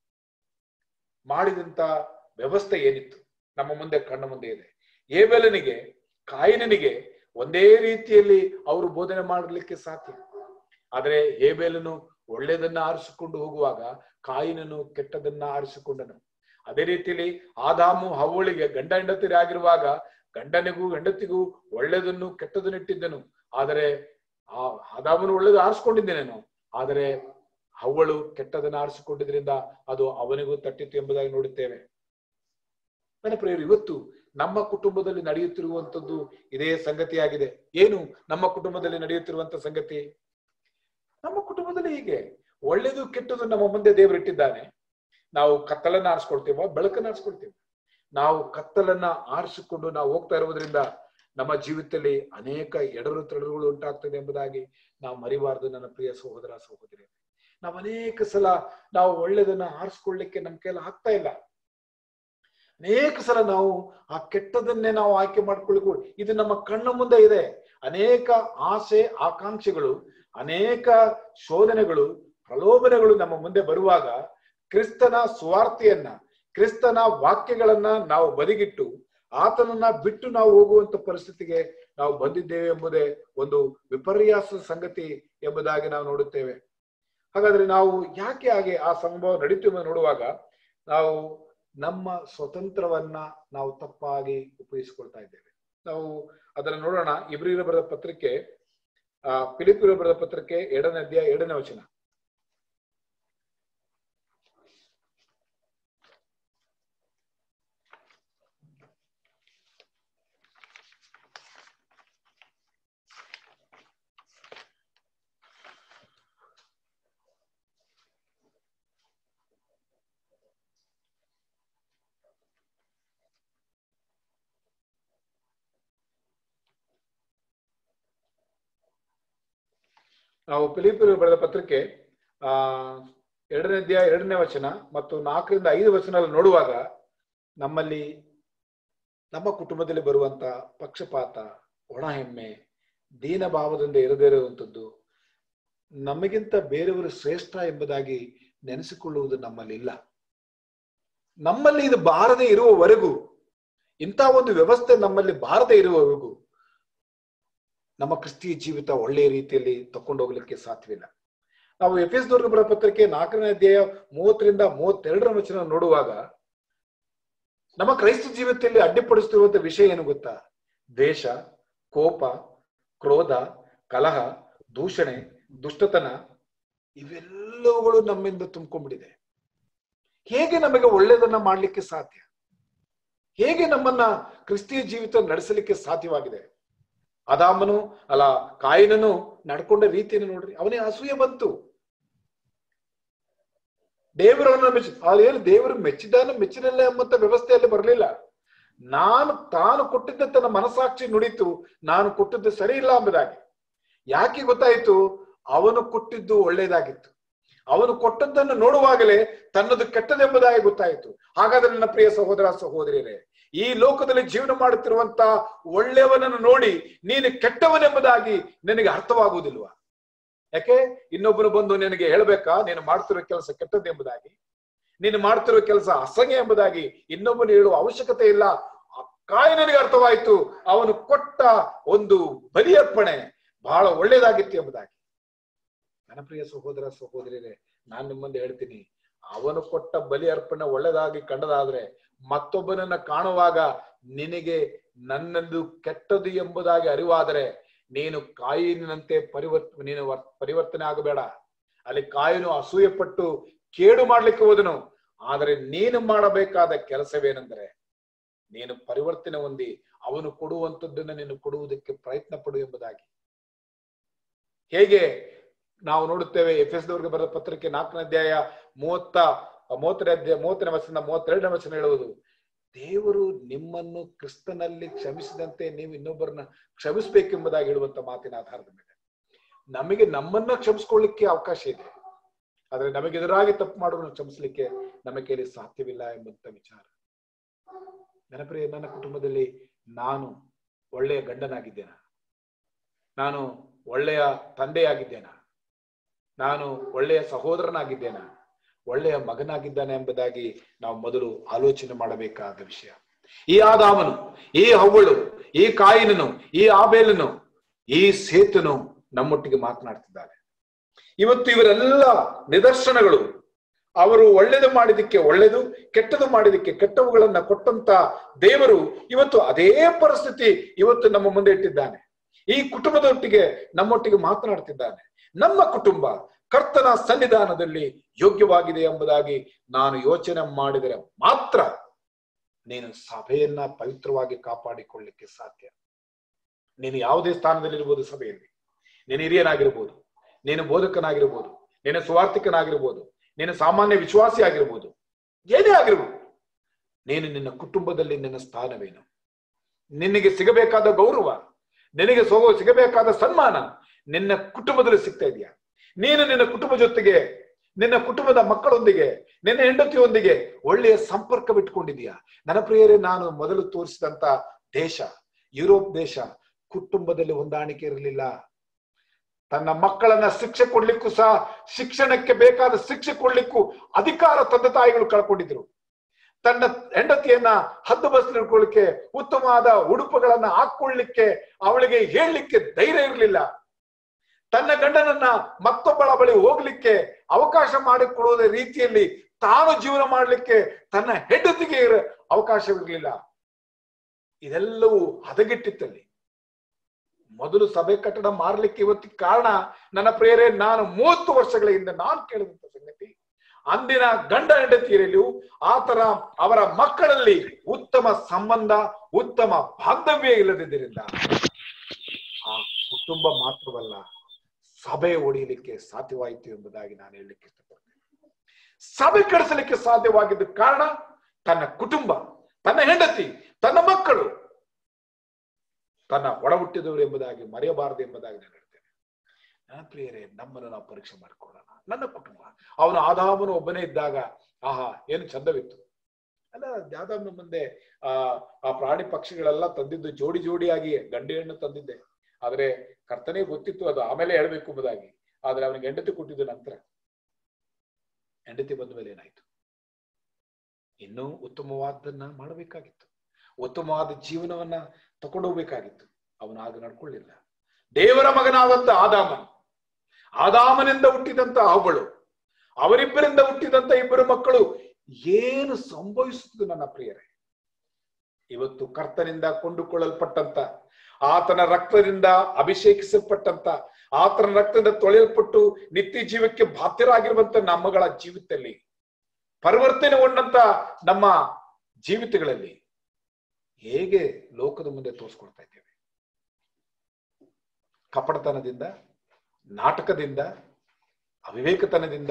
ಮಾಡಿದಂತ ವ್ಯವಸ್ಥೆ ಏನಿತ್ತು ನಮ್ಮ ಮುಂದೆ ಕಣ್ಣ ಮುಂದೆ ಇದೆ ಏಬೆಲನಿಗೆ ಕಾಯಿನನಿಗೆ ಒಂದೇ ರೀತಿಯಲ್ಲಿ ಅವರು ಬೋಧನೆ ಮಾಡಲಿಕ್ಕೆ ಸಾಧ್ಯ ಆದರೆ ಹೇಬೇಲನು ಒಳ್ಳೆಯದನ್ನ ಆರಿಸಿಕೊಂಡು ಹೋಗುವಾಗ ಕಾಯಿನನು ಕೆಟ್ಟದನ್ನ ಆರಿಸಿಕೊಂಡನು ಅದೇ ರೀತಿಯಲ್ಲಿ ಆದಾಮು ಹವಳಿಗೆ ಗಂಡ ಹೆಂಡತಿರಿ ಆಗಿರುವಾಗ ಗಂಡನಿಗೂ ಹೆಂಡತಿಗೂ ಒಳ್ಳೆಯದನ್ನು ಕೆಟ್ಟದನ್ನು ಇಟ್ಟಿದ್ದನು ಆದರೆ ಆ ಆದಾಮನು ಒಳ್ಳೆದು ಆರಿಸ್ಕೊಂಡಿದ್ದೇನೇನು ಆದರೆ ಅವಳು ಕೆಟ್ಟದನ್ನ ಆರಿಸಿಕೊಂಡಿದ್ರಿಂದ ಅದು ಅವನಿಗೂ ತಟ್ಟಿತ್ತು ಎಂಬುದಾಗಿ ನೋಡುತ್ತೇವೆ ನನ್ನ ಪ್ರಿಯರು ಇವತ್ತು ನಮ್ಮ ಕುಟುಂಬದಲ್ಲಿ ನಡೆಯುತ್ತಿರುವಂತದ್ದು ಇದೇ ಸಂಗತಿಯಾಗಿದೆ ಏನು ನಮ್ಮ ಕುಟುಂಬದಲ್ಲಿ ನಡೆಯುತ್ತಿರುವಂತ ಸಂಗತಿ ನಮ್ಮ ಕುಟುಂಬದಲ್ಲಿ ಹೀಗೆ ಒಳ್ಳೇದು ಕೆಟ್ಟದು ನಮ್ಮ ಮುಂದೆ ದೇವರಿಟ್ಟಿದ್ದಾನೆ ನಾವು ಕತ್ತಲನ್ನ ಆರಿಸ್ಕೊಳ್ತೇವ ಬೆಳಕನ್ನ ಆರಿಸ್ಕೊಳ್ತೇವೆ ನಾವು ಕತ್ತಲನ್ನ ಆರಿಸಿಕೊಂಡು ನಾವು ಹೋಗ್ತಾ ಇರುವುದರಿಂದ ನಮ್ಮ ಜೀವಿತದಲ್ಲಿ ಅನೇಕ ಎಡರು ತಡರುಗಳು ಉಂಟಾಗ್ತದೆ ಎಂಬುದಾಗಿ ನಾವು ಮರಿಬಾರದು ನನ್ನ ಪ್ರಿಯ ಸಹೋದರ ಸಹೋದರಿ ನಾವು ಅನೇಕ ಸಲ ನಾವು ಒಳ್ಳೆದನ್ನ ಆರಿಸ್ಕೊಳ್ಳಿಕ್ಕೆ ನಮ್ಮ ಕೈಯಲ್ಲಿ ಆಗ್ತಾ ಇಲ್ಲ ಅನೇಕ ಸಲ ನಾವು ಆ ಕೆಟ್ಟದನ್ನೇ ನಾವು ಆಯ್ಕೆ ಮಾಡ್ಕೊಳ್ಳಿಕ್ಕೂ ಇದು ನಮ್ಮ ಕಣ್ಣ ಮುಂದೆ ಇದೆ ಅನೇಕ ಆಸೆ ಆಕಾಂಕ್ಷೆಗಳು ಅನೇಕ ಶೋಧನೆಗಳು ಪ್ರಲೋಭನೆಗಳು ನಮ್ಮ ಮುಂದೆ ಬರುವಾಗ ಕ್ರಿಸ್ತನ ಸ್ವಾರ್ಥಿಯನ್ನ ಕ್ರಿಸ್ತನ ವಾಕ್ಯಗಳನ್ನ ನಾವು ಬದಿಗಿಟ್ಟು ಆತನನ್ನ ಬಿಟ್ಟು ನಾವು ಹೋಗುವಂತ ಪರಿಸ್ಥಿತಿಗೆ ನಾವು ಬಂದಿದ್ದೇವೆ ಎಂಬುದೇ ಒಂದು ವಿಪರ್ಯಾಸ ಸಂಗತಿ ಎಂಬುದಾಗಿ ನಾವು ನೋಡುತ್ತೇವೆ ಹಾಗಾದ್ರೆ ನಾವು ಯಾಕೆ ಹಾಗೆ ಆ ಸಂಭವ ನಡೀತು ಎಂದು ನೋಡುವಾಗ ನಾವು ನಮ್ಮ ಸ್ವತಂತ್ರವನ್ನ ನಾವು ತಪ್ಪಾಗಿ ಉಪಯೋಗಿಸಿಕೊಳ್ತಾ ಇದ್ದೇವೆ ನಾವು ಅದನ್ನು ನೋಡೋಣ ಇಬ್ರಿರ ಬರೆದ ಪತ್ರಿಕೆ ಆ ಫಿಲಿಪಿರ ಬರೆದ ಪತ್ರಿಕೆ ಎರಡನೇ ಅಧ್ಯಾಯ ಎರಡನೇ ವಚನ ನಾವು ಫಿಲಿಪಿರು ಬರೆದ ಪತ್ರಿಕೆ ಆ ಎರಡನೇ ಅಧ್ಯಾಯ ಎರಡನೇ ವಚನ ಮತ್ತು ನಾಲ್ಕರಿಂದ ಐದು ವಚನ ನೋಡುವಾಗ ನಮ್ಮಲ್ಲಿ ನಮ್ಮ ಕುಟುಂಬದಲ್ಲಿ ಬರುವಂತ ಪಕ್ಷಪಾತ ಒಣ ಹೆಮ್ಮೆ ದೀನ ಭಾವದಿಂದ ಇರದೇ ಇರುವಂಥದ್ದು ನಮಗಿಂತ ಬೇರೆಯವರು ಶ್ರೇಷ್ಠ ಎಂಬುದಾಗಿ ನೆನೆಸಿಕೊಳ್ಳುವುದು ನಮ್ಮಲ್ಲಿ ಇಲ್ಲ ನಮ್ಮಲ್ಲಿ ಇದು ಬಾರದೆ ಇರುವವರೆಗೂ ಇಂಥ ಒಂದು ವ್ಯವಸ್ಥೆ ನಮ್ಮಲ್ಲಿ ಬಾರದೆ ಇರುವವರೆಗೂ ನಮ್ಮ ಕ್ರಿಸ್ತಿಯ ಜೀವಿತ ಒಳ್ಳೆಯ ರೀತಿಯಲ್ಲಿ ತಕೊಂಡು ಹೋಗ್ಲಿಕ್ಕೆ ಸಾಧ್ಯವಿಲ್ಲ ನಾವು ಎಫ್ ಎಸ್ ದೂರ್ಗ ಬರ ಪತ್ರಿಕೆ ನಾಲ್ಕನೇ ಅಧ್ಯಾಯ ಮೂವತ್ತರಿಂದ ಮೂವತ್ತೆರಡರ ವಚನ ನೋಡುವಾಗ ನಮ್ಮ ಕ್ರೈಸ್ತ ಜೀವಿತದಲ್ಲಿ ಅಡ್ಡಿಪಡಿಸುತ್ತಿರುವಂತ ವಿಷಯ ಏನು ಗೊತ್ತಾ ದ್ವೇಷ ಕೋಪ ಕ್ರೋಧ ಕಲಹ ದೂಷಣೆ ದುಷ್ಟತನ ಇವೆಲ್ಲವುಗಳು ನಮ್ಮಿಂದ ತುಂಬಿಕೊಂಡಿದೆ ಹೇಗೆ ನಮಗೆ ಒಳ್ಳೆಯದನ್ನ ಮಾಡ್ಲಿಕ್ಕೆ ಸಾಧ್ಯ ಹೇಗೆ ನಮ್ಮನ್ನ ಕ್ರಿಸ್ತಿಯ ಜೀವಿತ ನಡೆಸಲಿಕ್ಕೆ ಸಾಧ್ಯವಾಗಿದೆ ಅದಾಮನು ಅಲ್ಲ ಕಾಯಿನನು ನಡ್ಕೊಂಡ ರೀತಿಯನ್ನು ನೋಡ್ರಿ ಅವನಿಗೆ ಅಸೂಯೆ ಬಂತು ದೇವರನ್ನ ಮೆಚ್ಚ ಅದೇನು ದೇವರು ಮೆಚ್ಚಿದಾನ ಮೆಚ್ಚಿನಲ್ಲ ಎಂಬಂತ ವ್ಯವಸ್ಥೆಯಲ್ಲಿ ಬರಲಿಲ್ಲ ನಾನು ತಾನು ಕೊಟ್ಟಿದ್ದ ತನ್ನ ಮನಸ್ಸಾಕ್ಷಿ ನುಡಿತು ನಾನು ಕೊಟ್ಟಿದ್ದು ಸರಿ ಇಲ್ಲ ಎಂಬುದಾಗಿ ಯಾಕೆ ಗೊತ್ತಾಯ್ತು ಅವನು ಕೊಟ್ಟಿದ್ದು ಒಳ್ಳೇದಾಗಿತ್ತು ಅವನು ಕೊಟ್ಟದ್ದನ್ನು ನೋಡುವಾಗಲೇ ತನ್ನದು ಕೆಟ್ಟದೆಂಬುದಾಗಿ ಗೊತ್ತಾಯಿತು ಹಾಗಾದ್ರೆ ನನ್ನ ಪ್ರಿಯ ಸಹೋದರ ಸಹೋದರಿಯರೇ ಈ ಲೋಕದಲ್ಲಿ ಜೀವನ ಮಾಡುತ್ತಿರುವಂತ ಒಳ್ಳೆಯವನನ್ನು ನೋಡಿ ನೀನು ಕೆಟ್ಟವನೆಂಬುದಾಗಿ ನಿನಗೆ ಅರ್ಥವಾಗುವುದಿಲ್ವಾ ಯಾಕೆ ಇನ್ನೊಬ್ಬನು ಬಂದು ನಿನಗೆ ಹೇಳ್ಬೇಕಾ ನೀನು ಮಾಡ್ತಿರೋ ಕೆಲಸ ಕೆಟ್ಟದ್ದೆಂಬುದಾಗಿ ನೀನು ಮಾಡ್ತಿರೋ ಕೆಲಸ ಅಸಂಖ್ಯ ಎಂಬುದಾಗಿ ಇನ್ನೊಬ್ಬನು ಹೇಳುವ ಅವಶ್ಯಕತೆ ಇಲ್ಲ ಕಾಯಿ ನನಗೆ ಅರ್ಥವಾಯಿತು ಅವನು ಕೊಟ್ಟ ಒಂದು ಬಲಿಯರ್ಪಣೆ ಬಹಳ ಒಳ್ಳೇದಾಗಿತ್ತು ಎಂಬುದಾಗಿ ನನ್ನ ಪ್ರಿಯ ಸಹೋದರ ಸಹೋದರಿಯರೇ ನಾನು ನಿಮ್ಮಂದು ಹೇಳ್ತೀನಿ ಅವನು ಕೊಟ್ಟ ಬಲಿ ಅರ್ಪಣೆ ಒಳ್ಳೆದಾಗಿ ಕಂಡದಾದ್ರೆ ಮತ್ತೊಬ್ಬನನ್ನ ಕಾಣುವಾಗ ನಿನಗೆ ನನ್ನದು ಕೆಟ್ಟದು ಎಂಬುದಾಗಿ ಅರಿವಾದರೆ ನೀನು ಕಾಯಿನಂತೆ ಪರಿವರ್ತ ನೀನು ಪರಿವರ್ತನೆ ಆಗಬೇಡ ಅಲ್ಲಿ ಕಾಯಿನು ಅಸೂಯೆ ಪಟ್ಟು ಕೇಡು ಮಾಡ್ಲಿಕ್ಕೆ ಹೋದನು ಆದರೆ ನೀನು ಮಾಡಬೇಕಾದ ಕೆಲಸವೇನೆಂದರೆ ನೀನು ಪರಿವರ್ತನೆ ಹೊಂದಿ ಅವನು ಕೊಡುವಂಥದ್ದನ್ನು ನೀನು ಕೊಡುವುದಕ್ಕೆ ಪ್ರಯತ್ನ ಪಡು ಎಂಬುದಾಗಿ ಹೇಗೆ ನಾವು ನೋಡುತ್ತೇವೆ ಎಫ್ ಎಸ್ ದವರಿಗೆ ಬರೆದ ಪತ್ರಿಕೆ ನಾಲ್ಕನೇ ಅಧ್ಯಾಯ ಮೂವತ್ತ ಮೂವತ್ತನೇ ಅಧ್ಯಾಯ ಮೂವತ್ತನೇ ವಚನ ಮೂವತ್ತೆರಡನೇ ವಚನ ಹೇಳುವುದು ದೇವರು ನಿಮ್ಮನ್ನು ಕ್ರಿಸ್ತನಲ್ಲಿ ಕ್ಷಮಿಸಿದಂತೆ ನೀವು ಇನ್ನೊಬ್ಬರನ್ನ ಕ್ಷಮಿಸ್ಬೇಕೆಂಬುದಾಗಿ ಹೇಳುವಂತ ಮಾತಿನ ಆಧಾರದ ಮೇಲೆ ನಮಗೆ ನಮ್ಮನ್ನ ಕ್ಷಮಿಸ್ಕೊಳ್ಳಿಕ್ಕೆ ಅವಕಾಶ ಇದೆ ಆದ್ರೆ ನಮಗೆ ಎದುರಾಗಿ ತಪ್ಪು ಮಾಡೋದನ್ನು ಕ್ಷಮಿಸ್ಲಿಕ್ಕೆ ನಮ್ಮ ಕೈಲಿ ಸಾಧ್ಯವಿಲ್ಲ ಎಂಬಂತ ವಿಚಾರ ನೆನಪ್ರಿಯ ನನ್ನ ಕುಟುಂಬದಲ್ಲಿ ನಾನು ಒಳ್ಳೆಯ ಗಂಡನಾಗಿದ್ದೇನ ನಾನು ಒಳ್ಳೆಯ ತಂದೆಯಾಗಿದ್ದೇನ ನಾನು ಒಳ್ಳೆಯ ಸಹೋದರನಾಗಿದ್ದೇನ ಒಳ್ಳೆಯ ಮಗನಾಗಿದ್ದಾನೆ ಎಂಬುದಾಗಿ ನಾವು ಮೊದಲು ಆಲೋಚನೆ ಮಾಡಬೇಕಾದ ವಿಷಯ ಈ ಆದಾಮನು ಈ ಹವ್ವಳು ಈ ಕಾಯಿನನು ಈ ಆಬೇಲನು ಈ ಸೇತನು ನಮ್ಮೊಟ್ಟಿಗೆ ಮಾತನಾಡ್ತಿದ್ದಾರೆ ಇವತ್ತು ಇವರೆಲ್ಲ ನಿದರ್ಶನಗಳು ಅವರು ಒಳ್ಳೆದು ಮಾಡಿದಕ್ಕೆ ಒಳ್ಳೆದು ಕೆಟ್ಟದು ಮಾಡಿದಕ್ಕೆ ಕೆಟ್ಟವುಗಳನ್ನ ಕೊಟ್ಟಂತ ದೇವರು ಇವತ್ತು ಅದೇ ಪರಿಸ್ಥಿತಿ ಇವತ್ತು ನಮ್ಮ ಮುಂದೆ ಇಟ್ಟಿದ್ದಾನೆ ಈ ಕುಟುಂಬದೊಟ್ಟಿಗೆ ನಮ್ಮೊಟ್ಟಿಗೆ ಮಾತನಾಡ್ತಿದ್ದಾನೆ ನಮ್ಮ ಕುಟುಂಬ ಕರ್ತನ ಸನ್ನಿಧಾನದಲ್ಲಿ ಯೋಗ್ಯವಾಗಿದೆ ಎಂಬುದಾಗಿ ನಾನು ಯೋಚನೆ ಮಾಡಿದರೆ ಮಾತ್ರ ನೀನು ಸಭೆಯನ್ನ ಪವಿತ್ರವಾಗಿ ಕಾಪಾಡಿಕೊಳ್ಳಿಕ್ಕೆ ಸಾಧ್ಯ ನೀನು ಯಾವುದೇ ಸ್ಥಾನದಲ್ಲಿರ್ಬೋದು ಸಭೆಯಲ್ಲಿ ನೀನು ಹಿರಿಯನಾಗಿರ್ಬೋದು ನೀನು ಬೋಧಕನಾಗಿರ್ಬೋದು ನೀನು ಸುವಾರ್ಥಿಕನಾಗಿರ್ಬೋದು ನೀನು ಸಾಮಾನ್ಯ ವಿಶ್ವಾಸಿ ಆಗಿರ್ಬೋದು ಏನೇ ಆಗಿರ್ಬೋದು ನೀನು ನಿನ್ನ ಕುಟುಂಬದಲ್ಲಿ ನಿನ್ನ ಸ್ಥಾನವೇನು ನಿನಗೆ ಸಿಗಬೇಕಾದ ಗೌರವ ನಿನಗೆ ಸೋಗೋ ಸಿಗಬೇಕಾದ ಸನ್ಮಾನ ನಿನ್ನ ಕುಟುಂಬದಲ್ಲಿ ಸಿಗ್ತಾ ಇದೆಯಾ ನೀನು ನಿನ್ನ ಕುಟುಂಬ ಜೊತೆಗೆ ನಿನ್ನ ಕುಟುಂಬದ ಮಕ್ಕಳೊಂದಿಗೆ ನಿನ್ನ ಹೆಂಡತಿಯೊಂದಿಗೆ ಒಳ್ಳೆಯ ಸಂಪರ್ಕ ಬಿಟ್ಕೊಂಡಿದೀಯಾ ನನ್ನ ಪ್ರಿಯರೇ ನಾನು ಮೊದಲು ತೋರಿಸಿದಂತ ದೇಶ ಯುರೋಪ್ ದೇಶ ಕುಟುಂಬದಲ್ಲಿ ಹೊಂದಾಣಿಕೆ ಇರಲಿಲ್ಲ ತನ್ನ ಮಕ್ಕಳನ್ನ ಶಿಕ್ಷೆ ಕೊಡ್ಲಿಕ್ಕೂ ಸಹ ಶಿಕ್ಷಣಕ್ಕೆ ಬೇಕಾದ ಶಿಕ್ಷೆ ಕೊಡ್ಲಿಕ್ಕೂ ಅಧಿಕಾರ ತಂದೆ ತಾಯಿಗಳು ಕಳ್ಕೊಂಡಿದ್ರು ತನ್ನ ಹೆಂಡತಿಯನ್ನ ಹದ್ದು ಬಸ್ ಹಿಡ್ಕೊಳ್ಳಿಕ್ಕೆ ಉತ್ತಮವಾದ ಉಡುಪುಗಳನ್ನ ಹಾಕೊಳ್ಳಿಕ್ಕೆ ಅವಳಿಗೆ ಹೇಳಲಿಕ್ಕೆ ಧೈರ್ಯ ಇರಲಿಲ್ಲ ತನ್ನ ಗಂಡನನ್ನ ಮತ್ತೊಬ್ಬಳ ಬಳಿ ಹೋಗ್ಲಿಕ್ಕೆ ಅವಕಾಶ ಮಾಡಿಕೊಡುವುದ ರೀತಿಯಲ್ಲಿ ತಾನು ಜೀವನ ಮಾಡಲಿಕ್ಕೆ ತನ್ನ ಹೆಂಡತಿಗೆ ಇರ ಅವಕಾಶವಿರಲಿಲ್ಲ ಇದೆಲ್ಲವೂ ಹದಗೆಟ್ಟಿತ್ತಲ್ಲಿ ಮೊದಲು ಸಭೆ ಕಟ್ಟಡ ಮಾರಲಿಕ್ಕೆ ಇವತ್ತಿಗೆ ಕಾರಣ ನನ್ನ ಪ್ರೇರೆ ನಾನು ಮೂವತ್ತು ವರ್ಷಗಳ ಹಿಂದೆ ನಾನು ಕೇಳಿದಂತ ಸಂಗತಿ ಅಂದಿನ ಗಂಡ ಹೆಂಡತಿಯರಲ್ಲಿಯೂ ಆತರ ಅವರ ಮಕ್ಕಳಲ್ಲಿ ಉತ್ತಮ ಸಂಬಂಧ ಉತ್ತಮ ಬಾಂಧವ್ಯ ಇಲ್ಲದಿದ್ದರಿಂದ ಆ ಕುಟುಂಬ ಮಾತ್ರವಲ್ಲ ಸಭೆ ಒಡೆಯಲಿಕ್ಕೆ ಸಾಧ್ಯವಾಯಿತು ಎಂಬುದಾಗಿ ನಾನು ಹೇಳಲಿಕ್ಕೆ ಇಷ್ಟಪಡ್ತೇನೆ ಸಭೆ ಕೆಡಿಸಲಿಕ್ಕೆ ಸಾಧ್ಯವಾಗಿದ್ದ ಕಾರಣ ತನ್ನ ಕುಟುಂಬ ತನ್ನ ಹೆಂಡತಿ ತನ್ನ ಮಕ್ಕಳು ತನ್ನ ಒಡ ಹುಟ್ಟಿದವರು ಎಂಬುದಾಗಿ ಮರೆಯಬಾರದು ಎಂಬುದಾಗಿ ನಾನು ಹೇಳ್ತೇನೆ ನನ್ನ ಪ್ರಿಯರೇ ನಮ್ಮನ್ನು ನಾವು ಪರೀಕ್ಷೆ ಮಾಡಿಕೊಳ್ಳೋಣ ನನ್ನ ಕುಟುಂಬ ಅವನು ಆದಾಮನು ಒಬ್ಬನೇ ಇದ್ದಾಗ ಆಹಾ ಏನು ಚಂದವಿತ್ತು ಅಲ್ಲ ಯಾವ್ದಾವ್ನ ಮುಂದೆ ಆ ಆ ಪ್ರಾಣಿ ಪಕ್ಷಿಗಳೆಲ್ಲ ತಂದಿದ್ದು ಜೋಡಿ ಜೋಡಿಯಾಗಿ ಗಂಡು ಹೆಣ್ಣು ತಂದಿದ್ದೆ ಆದ್ರೆ ಕರ್ತನೇ ಗೊತ್ತಿತ್ತು ಅದು ಆಮೇಲೆ ಹೇಳ್ಬೇಕು ಎಂಬುದಾಗಿ ಆದ್ರೆ ಅವನಿಗೆ ಹೆಂಡತಿ ಕೊಟ್ಟಿದ್ದು ನಂತರ ಹೆಂಡತಿ ಬಂದ ಮೇಲೆ ಏನಾಯ್ತು ಇನ್ನೂ ಉತ್ತಮವಾದನ್ನ ಮಾಡಬೇಕಾಗಿತ್ತು ಉತ್ತಮವಾದ ಜೀವನವನ್ನ ತಕೊಂಡು ಹೋಗ್ಬೇಕಾಗಿತ್ತು ಅವನು ಆಗ ನಡ್ಕೊಳ್ಳಿಲ್ಲ ದೇವರ ಮಗನಾದಂತ ಆದಾಮನ್ ಆದಾಮನಿಂದ ಹುಟ್ಟಿದಂತ ಅವಳು ಅವರಿಬ್ಬರಿಂದ ಹುಟ್ಟಿದಂತ ಇಬ್ಬರು ಮಕ್ಕಳು ಏನು ಸಂಭವಿಸುತ್ತದೆ ನನ್ನ ಪ್ರಿಯರೇ ಇವತ್ತು ಕರ್ತನಿಂದ ಕೊಂಡುಕೊಳ್ಳಲ್ಪಟ್ಟಂತ ಆತನ ರಕ್ತದಿಂದ ಅಭಿಷೇಕಿಸಲ್ಪಟ್ಟಂತ ಆತನ ರಕ್ತದಿಂದ ತೊಳೆಯಲ್ಪಟ್ಟು ನಿತ್ಯ ಜೀವಕ್ಕೆ ಬಾಧ್ಯರಾಗಿರುವಂತ ನಮ್ಮಗಳ ಜೀವಿತದಲ್ಲಿ ಪರಿವರ್ತನೆಗೊಂಡಂತ ನಮ್ಮ ಜೀವಿತಗಳಲ್ಲಿ ಹೇಗೆ ಲೋಕದ ಮುಂದೆ ತೋರಿಸ್ಕೊಳ್ತಾ ಇದ್ದೇವೆ ಕಪಟತನದಿಂದ ನಾಟಕದಿಂದ ಅವಿವೇಕತನದಿಂದ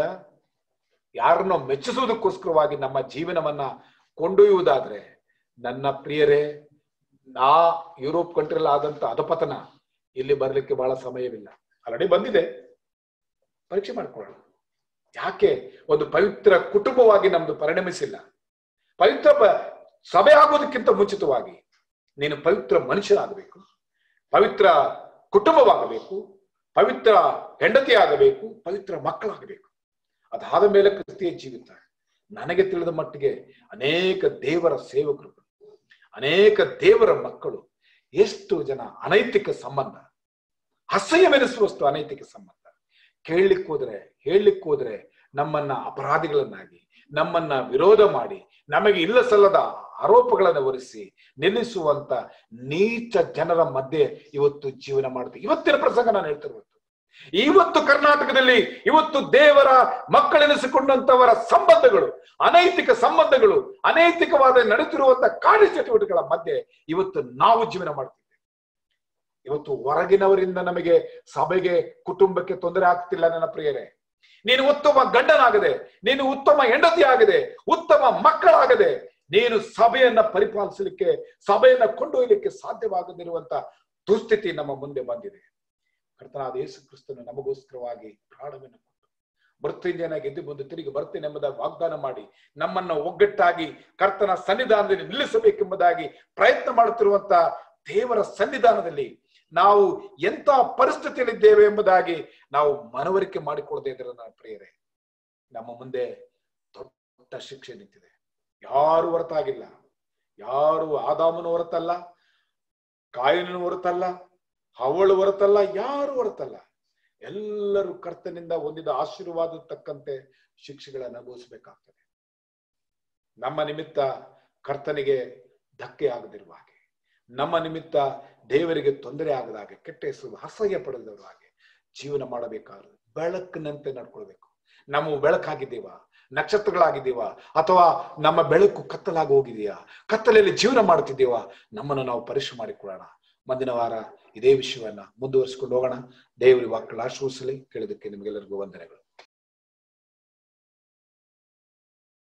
ಯಾರನ್ನೋ ಮೆಚ್ಚಿಸುವುದಕ್ಕೋಸ್ಕರವಾಗಿ ನಮ್ಮ ಜೀವನವನ್ನ ಕೊಂಡೊಯ್ಯುವುದಾದ್ರೆ ನನ್ನ ಪ್ರಿಯರೇ ನಾ ಯುರೋಪ್ ಕಂಟ್ರಿಯಲ್ಲಿ ಆದಂತ ಅಧಪತನ ಇಲ್ಲಿ ಬರ್ಲಿಕ್ಕೆ ಬಹಳ ಸಮಯವಿಲ್ಲ ಆಲ್ರೆಡಿ ಬಂದಿದೆ ಪರೀಕ್ಷೆ ಮಾಡ್ಕೊಳ್ಳೋಣ ಯಾಕೆ ಒಂದು ಪವಿತ್ರ ಕುಟುಂಬವಾಗಿ ನಮ್ದು ಪರಿಣಮಿಸಿಲ್ಲ ಪವಿತ್ರ ಪ- ಸಭೆ ಆಗೋದಕ್ಕಿಂತ ಮುಂಚಿತವಾಗಿ ನೀನು ಪವಿತ್ರ ಮನುಷ್ಯನಾಗಬೇಕು ಪವಿತ್ರ ಕುಟುಂಬವಾಗಬೇಕು ಪವಿತ್ರ ಹೆಂಡತಿ ಆಗಬೇಕು ಪವಿತ್ರ ಮಕ್ಕಳಾಗಬೇಕು ಅದಾದ ಮೇಲೆ ಕ್ರಿಸ್ತಿಯ ಜೀವಿತ ನನಗೆ ತಿಳಿದ ಮಟ್ಟಿಗೆ ಅನೇಕ ದೇವರ ಸೇವಕರು ಅನೇಕ ದೇವರ ಮಕ್ಕಳು ಎಷ್ಟು ಜನ ಅನೈತಿಕ ಸಂಬಂಧ ಅಸಹ್ಯವೆನಿಸುವಷ್ಟು ಅನೈತಿಕ ಸಂಬಂಧ ಕೇಳಲಿಕ್ಕೆ ಹೋದ್ರೆ ಹೇಳಲಿಕ್ಕೆ ಹೋದ್ರೆ ನಮ್ಮನ್ನ ಅಪರಾಧಿಗಳನ್ನಾಗಿ ನಮ್ಮನ್ನ ವಿರೋಧ ಮಾಡಿ ನಮಗೆ ಇಲ್ಲ ಸಲ್ಲದ ಆರೋಪಗಳನ್ನು ಹೊರಿಸಿ ನಿಲ್ಲಿಸುವಂತ ನೀಚ ಜನರ ಮಧ್ಯೆ ಇವತ್ತು ಜೀವನ ಮಾಡುತ್ತೆ ಇವತ್ತಿನ ಪ್ರಸಂಗ ನಾನು ಹೇಳ್ತಿರುವುದು ಇವತ್ತು ಕರ್ನಾಟಕದಲ್ಲಿ ಇವತ್ತು ದೇವರ ಮಕ್ಕಳೆನಿಸಿಕೊಂಡಂತವರ ಸಂಬಂಧಗಳು ಅನೈತಿಕ ಸಂಬಂಧಗಳು ಅನೈತಿಕವಾದ ನಡೆತಿರುವಂತ ಕಾರ್ಯಚಟುವಟಿಕೆಗಳ ಮಧ್ಯೆ ಇವತ್ತು ನಾವು ಜೀವನ ಮಾಡ್ತಿದ್ದೇವೆ ಇವತ್ತು ಹೊರಗಿನವರಿಂದ ನಮಗೆ ಸಭೆಗೆ ಕುಟುಂಬಕ್ಕೆ ತೊಂದರೆ ಆಗ್ತಿಲ್ಲ ನನ್ನ ಪ್ರಿಯರೇ ನೀನು ಉತ್ತಮ ಗಂಡನಾಗದೆ ನೀನು ಉತ್ತಮ ಹೆಂಡತಿ ಆಗದೆ ಉತ್ತಮ ಮಕ್ಕಳಾಗದೆ ನೀನು ಸಭೆಯನ್ನ ಪರಿಪಾಲಿಸಲಿಕ್ಕೆ ಸಭೆಯನ್ನ ಕೊಂಡೊಯ್ಯಲಿಕ್ಕೆ ಸಾಧ್ಯವಾಗದಿರುವಂತ ದುಸ್ಥಿತಿ ನಮ್ಮ ಮುಂದೆ ಬಂದಿದೆ ಕರ್ತನಾದ ಯೇಸು ಕ್ರಿಸ್ತನು ನಮಗೋಸ್ಕರವಾಗಿ ಪ್ರಾಣವನ್ನು ಕೊಟ್ಟು ಮೃತ್ಯುಂಜಯನಾಗಿ ಎದ್ದು ಬಂದು ತಿರುಗಿ ಬರ್ತೇನೆ ಎಂಬುದಾಗಿ ವಾಗ್ದಾನ ಮಾಡಿ ನಮ್ಮನ್ನ ಒಗ್ಗಟ್ಟಾಗಿ ಕರ್ತನ ಸನ್ನಿಧಾನದಲ್ಲಿ ನಿಲ್ಲಿಸಬೇಕೆಂಬುದಾಗಿ ಪ್ರಯತ್ನ ಮಾಡುತ್ತಿರುವಂತ ದೇವರ ಸನ್ನಿಧಾನದಲ್ಲಿ ನಾವು ಎಂತ ಪರಿಸ್ಥಿತಿಯಲ್ಲಿದ್ದೇವೆ ಎಂಬುದಾಗಿ ನಾವು ಮನವರಿಕೆ ಮಾಡಿಕೊಳ್ಳದೆ ಇದ್ರೆ ನನ್ನ ಪ್ರಿಯರೇ ನಮ್ಮ ಮುಂದೆ ದೊಡ್ಡ ಶಿಕ್ಷೆ ನಿಂತಿದೆ ಯಾರು ಹೊರತಾಗಿಲ್ಲ ಯಾರು ಆದಾಮನು ಹೊರತಲ್ಲ ಕಾಯಿನನು ಹೊರತಲ್ಲ ಅವಳು ಹೊರತಲ್ಲ ಯಾರು ಹೊರತಲ್ಲ ಎಲ್ಲರೂ ಕರ್ತನಿಂದ ಹೊಂದಿದ ಆಶೀರ್ವಾದ ತಕ್ಕಂತೆ ಶಿಕ್ಷೆಗಳನ್ನು ಅನುಭವಿಸಬೇಕಾಗ್ತದೆ ನಮ್ಮ ನಿಮಿತ್ತ ಕರ್ತನಿಗೆ ಧಕ್ಕೆ ಆಗದಿರುವ ಹಾಗೆ ನಮ್ಮ ನಿಮಿತ್ತ ದೇವರಿಗೆ ತೊಂದರೆ ಆಗದ ಹಾಗೆ ಕೆಟ್ಟ ಹೆಸರು ಅಸಹ್ಯ ಪಡೆದವರ ಹಾಗೆ ಜೀವನ ಮಾಡಬೇಕಾದ್ರೆ ಬೆಳಕಿನಂತೆ ನಡ್ಕೊಳ್ಬೇಕು ನಾವು ಬೆಳಕಾಗಿದ್ದೀವ ನಕ್ಷತ್ರಗಳಾಗಿದ್ದೀವ ಅಥವಾ ನಮ್ಮ ಬೆಳಕು ಕತ್ತಲಾಗಿ ಹೋಗಿದೆಯಾ ಕತ್ತಲಲ್ಲಿ ಜೀವನ ಮಾಡ್ತಿದ್ದೀವ ನಮ್ಮನ್ನು ನಾವು ಪರೀಕ್ಷೆ ಮಾಡಿಕೊಳ್ಳೋಣ ಮುಂದಿನ ವಾರ ಇದೇ ವಿಷಯವನ್ನ ಮುಂದುವರಿಸಿಕೊಂಡು ಹೋಗೋಣ ದೇವರ ವಾಕ್ಯಗಳು ಆಶ್ರಯಿಸಲಿ ಕೇಳಿದಕ್ಕೆ ನಿಮಗೆಲ್ಲರಿಗೂ ವಂದನೆಗಳು